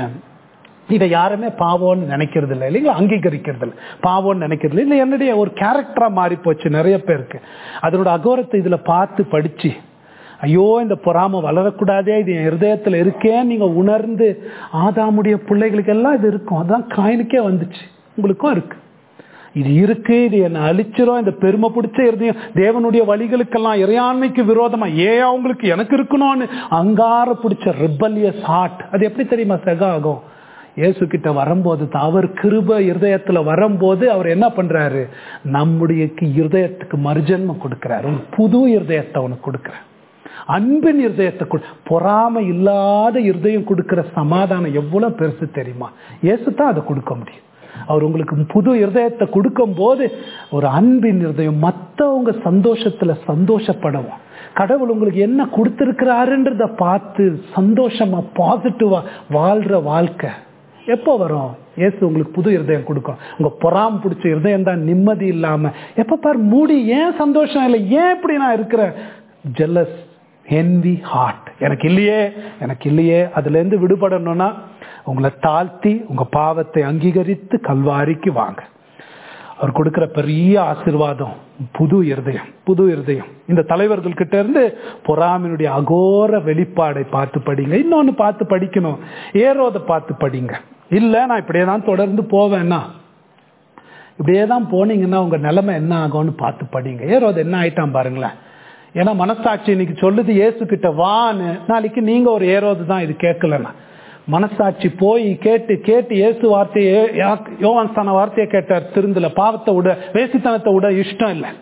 Speaker 2: இதை யாருமே பாவம்னு நினைக்கிறது இல்லை இல்லைங்களா அங்கீகரிக்கிறது இல்லை பாவம்னு நினைக்கிறது இல்லை இல்லை என்னுடைய ஒரு கேரக்டரா மாறி போச்சு நிறைய பேருக்கு அதனோட அகோரத்தை இதுல பார்த்து படிச்சு ஐயோ இந்த பொறாமை வளரக்கூடாதே இது என் இருதயத்துல இருக்கேன்னு நீங்க உணர்ந்து ஆதாமுடைய பிள்ளைகளுக்கு எல்லாம் இது இருக்கும் அதான் காயினுக்கே வந்துச்சு உங்களுக்கும் இருக்கு இது இருக்கு இது என்ன அழிச்சிரும் இந்த பெருமை பிடிச்ச இருதயம் தேவனுடைய வழிகளுக்கெல்லாம் இறையாண்மைக்கு விரோதமா ஏன் அவங்களுக்கு எனக்கு இருக்கணும்னு அங்கார பிடிச்ச ரிப்பல்லியஸ் ஹார்ட் அது எப்படி தெரியுமா செக ஆகும் இயேசு கிட்ட வரும்போது தான் அவர் கிருப இருதயத்துல வரும்போது அவர் என்ன பண்றாரு நம்முடைய இருதயத்துக்கு மறுஜன்மம் கொடுக்கிறாரு ஒரு புது இருதயத்தை அவனுக்கு கொடுக்கிறார் அன்பின் இருதயத்தை கொடு பொறாமை இல்லாத இருதயம் கொடுக்கிற சமாதானம் எவ்வளவு பெருசு தெரியுமா இயேசு தான் அதை கொடுக்க முடியும் அவர் உங்களுக்கு புது இருதயத்தை கொடுக்கும் போது ஒரு அன்பின் இருதயம் மற்றவங்க சந்தோஷத்துல சந்தோஷப்படவும் கடவுள் உங்களுக்கு என்ன கொடுத்திருக்கிறாருன்றத பார்த்து சந்தோஷமா பாசிட்டிவா வாழ்ற வாழ்க்கை எப்போ வரும் ஏசு உங்களுக்கு புது இருதயம் கொடுக்கும் உங்க பொறாம பிடிச்ச இருதயம் தான் நிம்மதி இல்லாம எப்ப பாரு மூடி ஏன் சந்தோஷம் இல்லை ஏன் இப்படி நான் இருக்கிறேன் ஜெல்லஸ் ஹென்வி ஹார்ட் எனக்கு இல்லையே எனக்கு இல்லையே அதுல இருந்து விடுபடணும்னா உங்களை தாழ்த்தி உங்க பாவத்தை அங்கீகரித்து கல்வாரிக்கு வாங்க அவர் கொடுக்கிற பெரிய ஆசிர்வாதம் புது இருதயம் புது இருதயம் இந்த தலைவர்கள் கிட்ட இருந்து பொறாமினுடைய அகோர வெளிப்பாடை பார்த்து படிங்க இன்னொன்னு பார்த்து படிக்கணும் ஏரோதை பார்த்து படிங்க இல்ல நான் இப்படியே தான் தொடர்ந்து போவேன்னா இப்படியே தான் போனீங்கன்னா உங்க நிலைமை என்ன ஆகும்னு பார்த்து படிங்க ஏரோது என்ன ஆயிட்டான் பாருங்களேன் ஏன்னா மனசாட்சி இன்னைக்கு சொல்லுது இயேசு கிட்ட வான்னு நாளைக்கு நீங்க ஒரு ஏரோது தான் இது கேட்கலன்னா மனசாட்சி போய் கேட்டு கேட்டு இயேசு வார்த்தையை யா- யோவான் ஸ்தான வார்த்தையை கேட்டார் திருந்தல பாவத்தை விட வேசித்தனத்தை விட இஷ்டம் இல்லை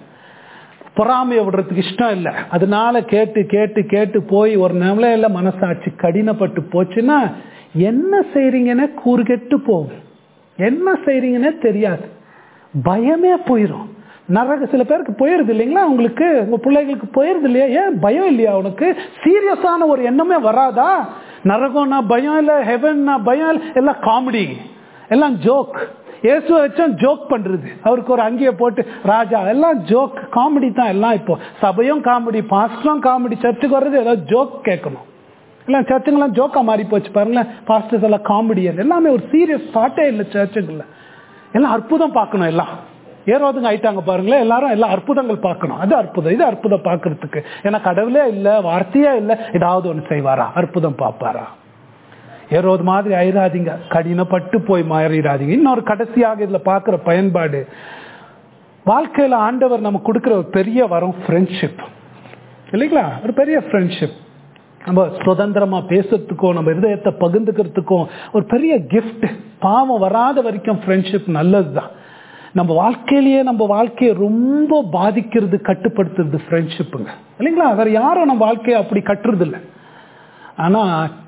Speaker 2: பொறாமையை விடுறதுக்கு இஷ்டம் இல்லை அதனால கேட்டு கேட்டு கேட்டு போய் ஒரு நிலையில மனசாட்சி கடினப்பட்டு போச்சுன்னா என்ன செய்றீங்கன்னு கூறுகெட்டு போகும் என்ன செய்றீங்கன்னே தெரியாது பயமே போயிடும் நரக சில பேருக்கு போயிருது இல்லைங்களா உங்களுக்கு உங்க பிள்ளைகளுக்கு போயிருது இல்லையா ஏன் பயம் இல்லையா உனக்கு சீரியஸான ஒரு எண்ணமே வராதா நரகம்னா பயம் இல்லை ஹெவன்னா பயம் இல்லை எல்லாம் காமெடி எல்லாம் ஜோக் இயேசுவை வச்சா ஜோக் பண்றது அவருக்கு ஒரு அங்கேயே போட்டு ராஜா எல்லாம் ஜோக் காமெடி தான் எல்லாம் இப்போ சபையும் காமெடி பாஸ்டரும் காமெடி சர்ச்சுக்கு வர்றது ஏதாவது ஜோக் கேட்கணும் எல்லாம் சர்ச்சுங்கெல்லாம் ஜோக்கா மாறி போச்சு பாருங்களேன் பாஸ்டர்ஸ் எல்லாம் காமெடியன் எல்லாமே ஒரு சீரியஸ் தாட்டே இல்லை சர்ச்சுங்கள்ல எல்லாம் அற்புதம் பார்க்கணும் எல்லாம் ஏறாவதுங்க ஆயிட்டாங்க பாருங்களேன் எல்லாரும் எல்லாம் அற்புதங்கள் பார்க்கணும் அது அற்புதம் இது அற்புதம் பார்க்கறதுக்கு ஏன்னா கடவுளே இல்லை வார்த்தையே இல்லை ஏதாவது ஒன்று செய்வாரா அற்புதம் பார்ப்பாரா ஏறோது மாதிரி ஆயிராதீங்க கடினப்பட்டு போய் மாறிடாதீங்க இன்னொரு கடைசியாக இதுல பார்க்குற பயன்பாடு வாழ்க்கையில ஆண்டவர் நமக்கு கொடுக்குற ஒரு பெரிய வரம் ஃப்ரெண்ட்ஷிப் இல்லைங்களா ஒரு பெரிய ஃப்ரெண்ட்ஷிப் நம்ம சுதந்திரமா பேசுறதுக்கும் நம்ம இருதயத்தை பகிர்ந்துக்கிறதுக்கும் ஒரு பெரிய gift பாவம் வராத வரைக்கும் ஃப்ரெண்ட்ஷிப் நல்லதுதான் நம்ம வாழ்க்கையிலேயே நம்ம வாழ்க்கையை ரொம்ப பாதிக்கிறது கட்டுப்படுத்துறது ஃப்ரெண்ட்ஷிப்புங்க இல்லைங்களா வேற யாரும் நம்ம வாழ்க்கையை அப்படி கட்டுறது இல்லை ஆனா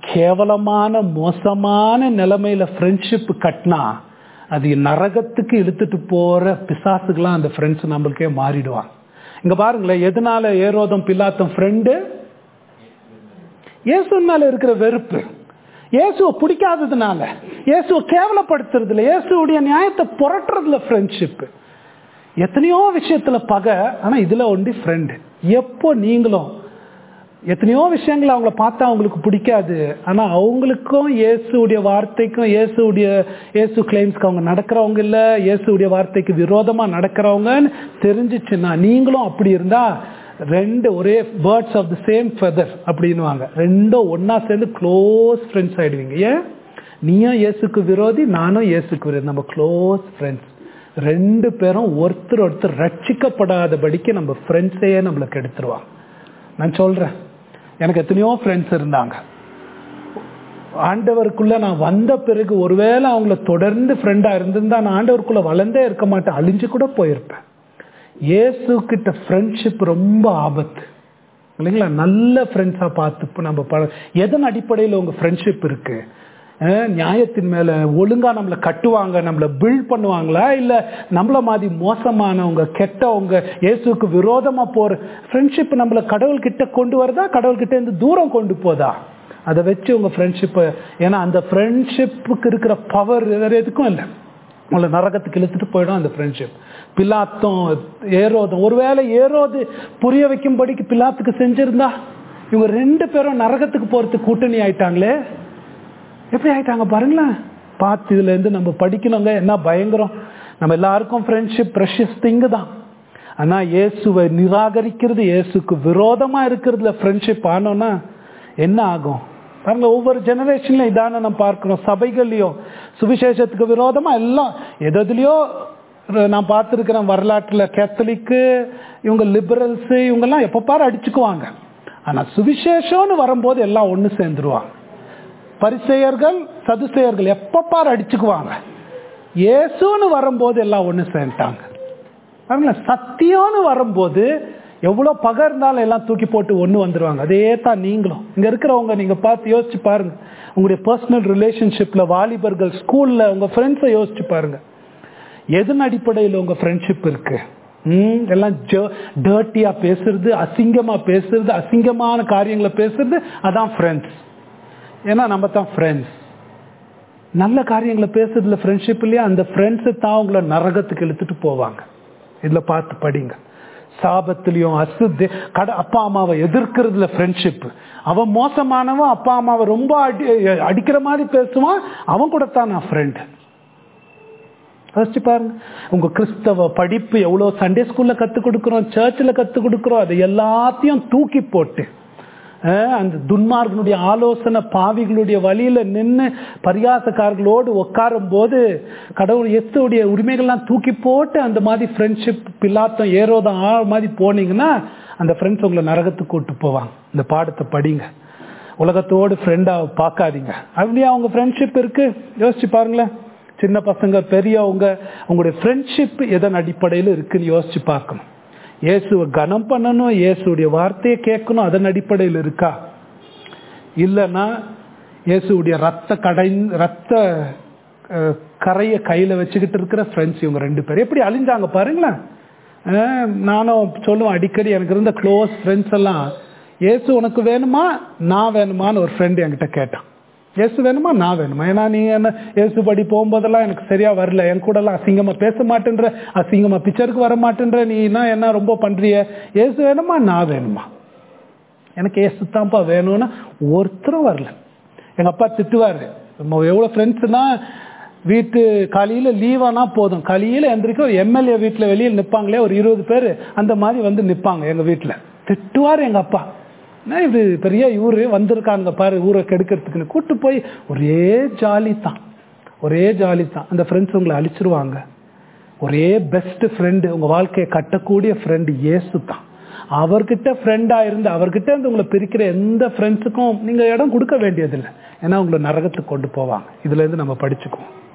Speaker 2: கேவலமான மோசமான நிலைமையில ஃப்ரெண்ட்ஷிப் கட்டினா அது நரகத்துக்கு இழுத்துட்டு போற பிசாசுகளாம் அந்த ஃப்ரெண்ட்ஸ் நம்மளுக்கே மாறிடுவாங்க இங்க பாருங்களேன் எதனால ஏரோதம் பில்லாத்தம் ஃப்ரெண்டு இயேசு மேல இருக்கிற வெறுப்பு இயேசுவை பிடிக்காததுனால இயேசுவை கேவலப்படுத்துறதுல இயேசுடைய நியாயத்தை புரட்டுறதுல ஃப்ரெண்ட்ஷிப் எத்தனையோ விஷயத்துல பகை ஆனா இதுல ஒண்டி ஃப்ரெண்டு எப்போ நீங்களும் எத்தனையோ விஷயங்கள் அவங்கள பார்த்தா அவங்களுக்கு பிடிக்காது ஆனா அவங்களுக்கும் இயேசுடைய வார்த்தைக்கும் இயேசுடைய இயேசு கிளைம்ஸ்க்கு அவங்க நடக்கிறவங்க இல்ல இயேசுடைய வார்த்தைக்கு விரோதமா நடக்கிறவங்கன்னு தெரிஞ்சிச்சுன்னா நீங்களும் அப்படி இருந்தா ரெண்டு ஒரே birds of the same feather அப்படின்னுவாங்க ரெண்டும் ஒண்ணா சேர்ந்து க்ளோஸ் ஃப்ரெண்ட்ஸ் ஆயிடுவீங்க ஏன் நீயும் இயேசுக்கு விரோதி நானும் இயேசுக்கு விரோதி நம்ம க்ளோஸ் ஃப்ரெண்ட்ஸ் ரெண்டு பேரும் ஒருத்தர் ஒருத்தர் ரட்சிக்கப்படாதபடிக்கு நம்ம ஃப்ரெண்ட்ஸையே நம்மளுக்கு எடுத்துருவாங்க நான் சொல்றேன் எனக்கு எத்தனையோ ஃப்ரெண்ட்ஸ் இருந்தாங்க ஆண்டவருக்குள்ள நான் வந்த பிறகு ஒருவேளை அவங்கள தொடர்ந்து ஃப்ரெண்டா இருந்திருந்தா நான் ஆண்டவருக்குள்ள வளர்ந்தே இருக்க மாட்டேன் அழிஞ்சு கூட போயிருப்பேன் இயேசு கிட்ட ஃப்ரெண்ட்ஷிப் ரொம்ப ஆபத்து இல்லைங்களா நல்ல ஃப்ரெண்ட்ஸா பார்த்து இப்ப நம்ம பழ எதன் அடிப்படையில் உங்க ஃப்ரெண்ட்ஷிப் இருக்கு அஹ் நியாயத்தின் மேல ஒழுங்கா நம்மளை கட்டுவாங்க நம்மளை பில்ட் பண்ணுவாங்களா இல்ல நம்மள மாதிரி மோசமானவங்க கெட்டவங்க இயேசுக்கு விரோதமா போற ஃப்ரெண்ட்ஷிப் நம்மளை கடவுள் கிட்ட கொண்டு வருதா கடவுள் கிட்ட இருந்து தூரம் கொண்டு போதா அதை வச்சு உங்க ஃப்ரெண்ட்ஷிப்பை ஏன்னா அந்த ஃப்ரெண்ட்ஷிப்புக்கு இருக்கிற பவர் வேற எதுக்கும் இல்லை உங்களை நரகத்துக்கு இழுத்துட்டு போயிடும் அந்த ஃப்ரெண்ட்ஷிப் பிலாத்தம் ஏரோதும் ஒருவேளை ஏரோது புரிய வைக்கும்படிக்கு பிலாத்துக்கு செஞ்சிருந்தா இவங்க ரெண்டு பேரும் நரகத்துக்கு போறதுக்கு கூட்டணி ஆயிட்டாங்களே எப்படி ஆயிட்டாங்க பாருங்களேன் பார்த்து இதுல இருந்து நம்ம படிக்கணுங்க என்ன பயங்கரம் நம்ம எல்லாருக்கும் ஃப்ரெண்ட்ஷிப் ப்ரெஷஸ் திங்கு தான் ஆனா இயேசுவை நிராகரிக்கிறது இயேசுக்கு விரோதமா இருக்கிறதுல ஃப்ரெண்ட்ஷிப் ஆனோம்னா என்ன ஆகும் பாருங்க ஒவ்வொரு ஜெனரேஷன்லயும் இதான நம்ம பார்க்கிறோம் சபைகள்லயும் சுவிசேஷத்துக்கு விரோதமா எல்லாம் எதுலயோ நான் பார்த்துருக்கிறேன் வரலாற்றுல கேத்தலிக்கு இவங்க லிபரல்ஸ் இவங்கெல்லாம் எப்ப பாரு அடிச்சுக்குவாங்க ஆனா சுவிசேஷம்னு வரும்போது எல்லாம் ஒண்ணு சேர்ந்துருவாங்க பரிசெயர்கள் சதுசெயர்கள் எப்ப பாரு அடிச்சுக்குவாங்க இயேசுன்னு வரும்போது எல்லாம் ஒண்ணு சேர்ந்துட்டாங்க பாருங்களேன் சத்தியம்னு வரும்போது எவ்வளவு பகை இருந்தாலும் எல்லாம் தூக்கி போட்டு ஒண்ணு வந்துருவாங்க அதே தான் நீங்களும் இங்க இருக்கிறவங்க நீங்க பார்த்து யோசிச்சு பாருங்க உங்களுடைய பர்சனல் ரிலேஷன்ஷிப்ல வாலிபர்கள் ஸ்கூல்ல உங்க ஃப்ரெண்ட்ஸை யோசிச்சு பாருங்க எதன் அடிப்படையில் உங்க ஃப்ரெண்ட்ஷிப் இருக்கு ம் எல்லாம் டர்ட்டியா பேசுறது அசிங்கமா பேசுறது அசிங்கமான காரியங்களை பேசுறது அதான் ஃப்ரெண்ட்ஸ் ஏன்னா நம்ம தான் ஃப்ரெண்ட்ஸ் நல்ல காரியங்களை பேசுறதுல ஃப்ரெண்ட்ஷிப் இல்லையா அந்த ஃப்ரெண்ட்ஸை தான் உங்களை நரகத்துக்கு இழுத்துட்டு போவாங்க இதுல பார்த்து படிங்க சாபத்திலையும் அசுத்தி கட அப்பா அம்மாவை எதிர்க்கிறதுல ஃப்ரெண்ட்ஷிப் அவன் மோசமானவன் அப்பா அம்மாவை ரொம்ப அடி அடிக்கிற மாதிரி பேசுவான் அவன் கூட தான் நான் ஃப்ரெண்ட் யோசிச்சு பாருங்க உங்க கிறிஸ்தவ படிப்பு எவ்வளோ சண்டே ஸ்கூல்ல கற்றுக் கொடுக்குறோம் சர்ச்சில் கற்றுக் கொடுக்குறோம் அதை எல்லாத்தையும் தூக்கி போட்டு அஹ், அந்த துன்மார்களுடைய ஆலோசனை பாவிகளுடைய வழியில நின்று பரியாசக்காரர்களோடு உட்காரும் போது கடவுள் எஸ்துடைய உரிமைகள்லாம் தூக்கி போட்டு அந்த மாதிரி ஃப்ரெண்ட்ஷிப் பில்லாத்தம் ஏரோதம் ஆ மாதிரி போனீங்கன்னா அந்த ஃப்ரெண்ட்ஸ் உங்களை நரகத்துக்கு கூட்டு போவாங்க இந்த பாடத்தை படிங்க உலகத்தோடு ஃப்ரெண்டாக பார்க்காதீங்க அப்படியே அவங்க ஃப்ரெண்ட்ஷிப் இருக்கு யோசிச்சு பாருங்களேன் சின்ன பசங்க பெரியவங்க உங்களுடைய ஃப்ரெண்ட்ஷிப் எதன் அடிப்படையில் இருக்குன்னு யோசிச்சு பார்க்கணும் இயேசுவை கனம் பண்ணணும் இயேசுடைய வார்த்தையை கேட்கணும் அதன் அடிப்படையில் இருக்கா இல்லைன்னா இயேசுடைய ரத்த கடை ரத்த அஹ், கரையை கையில் வச்சுக்கிட்டு இருக்கிற ஃப்ரெண்ட்ஸ் இவங்க ரெண்டு பேரும் எப்படி அழிஞ்சாங்க பாருங்களேன் அஹ், நானும் சொல்லுவேன் அடிக்கடி எனக்கு இருந்த க்ளோஸ் ஃப்ரெண்ட்ஸ் எல்லாம் இயேசு உனக்கு வேணுமா நான் வேணுமான்னு ஒரு ஃப்ரெண்டு என்கிட்ட கேட்டான் இயேசு வேணுமா நான் வேணுமா ஏன்னா நீ என்ன இயேசு படி போகும்போதெல்லாம் எனக்கு சரியா வரல என் கூட எல்லாம் அசிங்கமா பேச மாட்டேன்ற அசிங்கமா பிக்சருக்கு வர மாட்டேன்ற நீ என்ன என்ன ரொம்ப பண்றிய இயேசு வேணுமா நான் வேணுமா எனக்கு ஏசு தான்ப்பா வேணும்னா ஒருத்தரும் வரல எங்க அப்பா திட்டுவாரு நம்ம எவ்வளவு ஃப்ரெண்ட்ஸ்னா வீட்டு காலையில லீவானா போதும் காலையில எந்திரிக்க ஒரு எம்எல்ஏ வீட்டுல வெளியில் நிப்பாங்களே ஒரு இருபது பேர் அந்த மாதிரி வந்து நிப்பாங்க எங்க வீட்டுல திட்டுவார் எங்க அப்பா என்ன இது பெரிய இவரு வந்திருக்காங்க பாரு ஊரை கெடுக்கிறதுக்குன்னு கூட்டு போய் ஒரே ஜாலி தான் ஒரே ஜாலி தான் அந்த ஃப்ரெண்ட்ஸ் உங்களை அழிச்சிருவாங்க ஒரே பெஸ்ட் ஃப்ரெண்டு உங்க வாழ்க்கையை கட்டக்கூடிய ஃப்ரெண்டு இயேசு தான் அவர்கிட்ட ஃப்ரெண்டா இருந்து அவர்கிட்ட இருந்து உங்களை பிரிக்கிற எந்த ஃப்ரெண்ட்ஸுக்கும் நீங்க இடம் கொடுக்க வேண்டியதில்லை ஏன்னா உங்களை நரகத்துக்கு கொண்டு போவாங்க இதுல இருந்து நம்ம படிச்சுக்குவோம்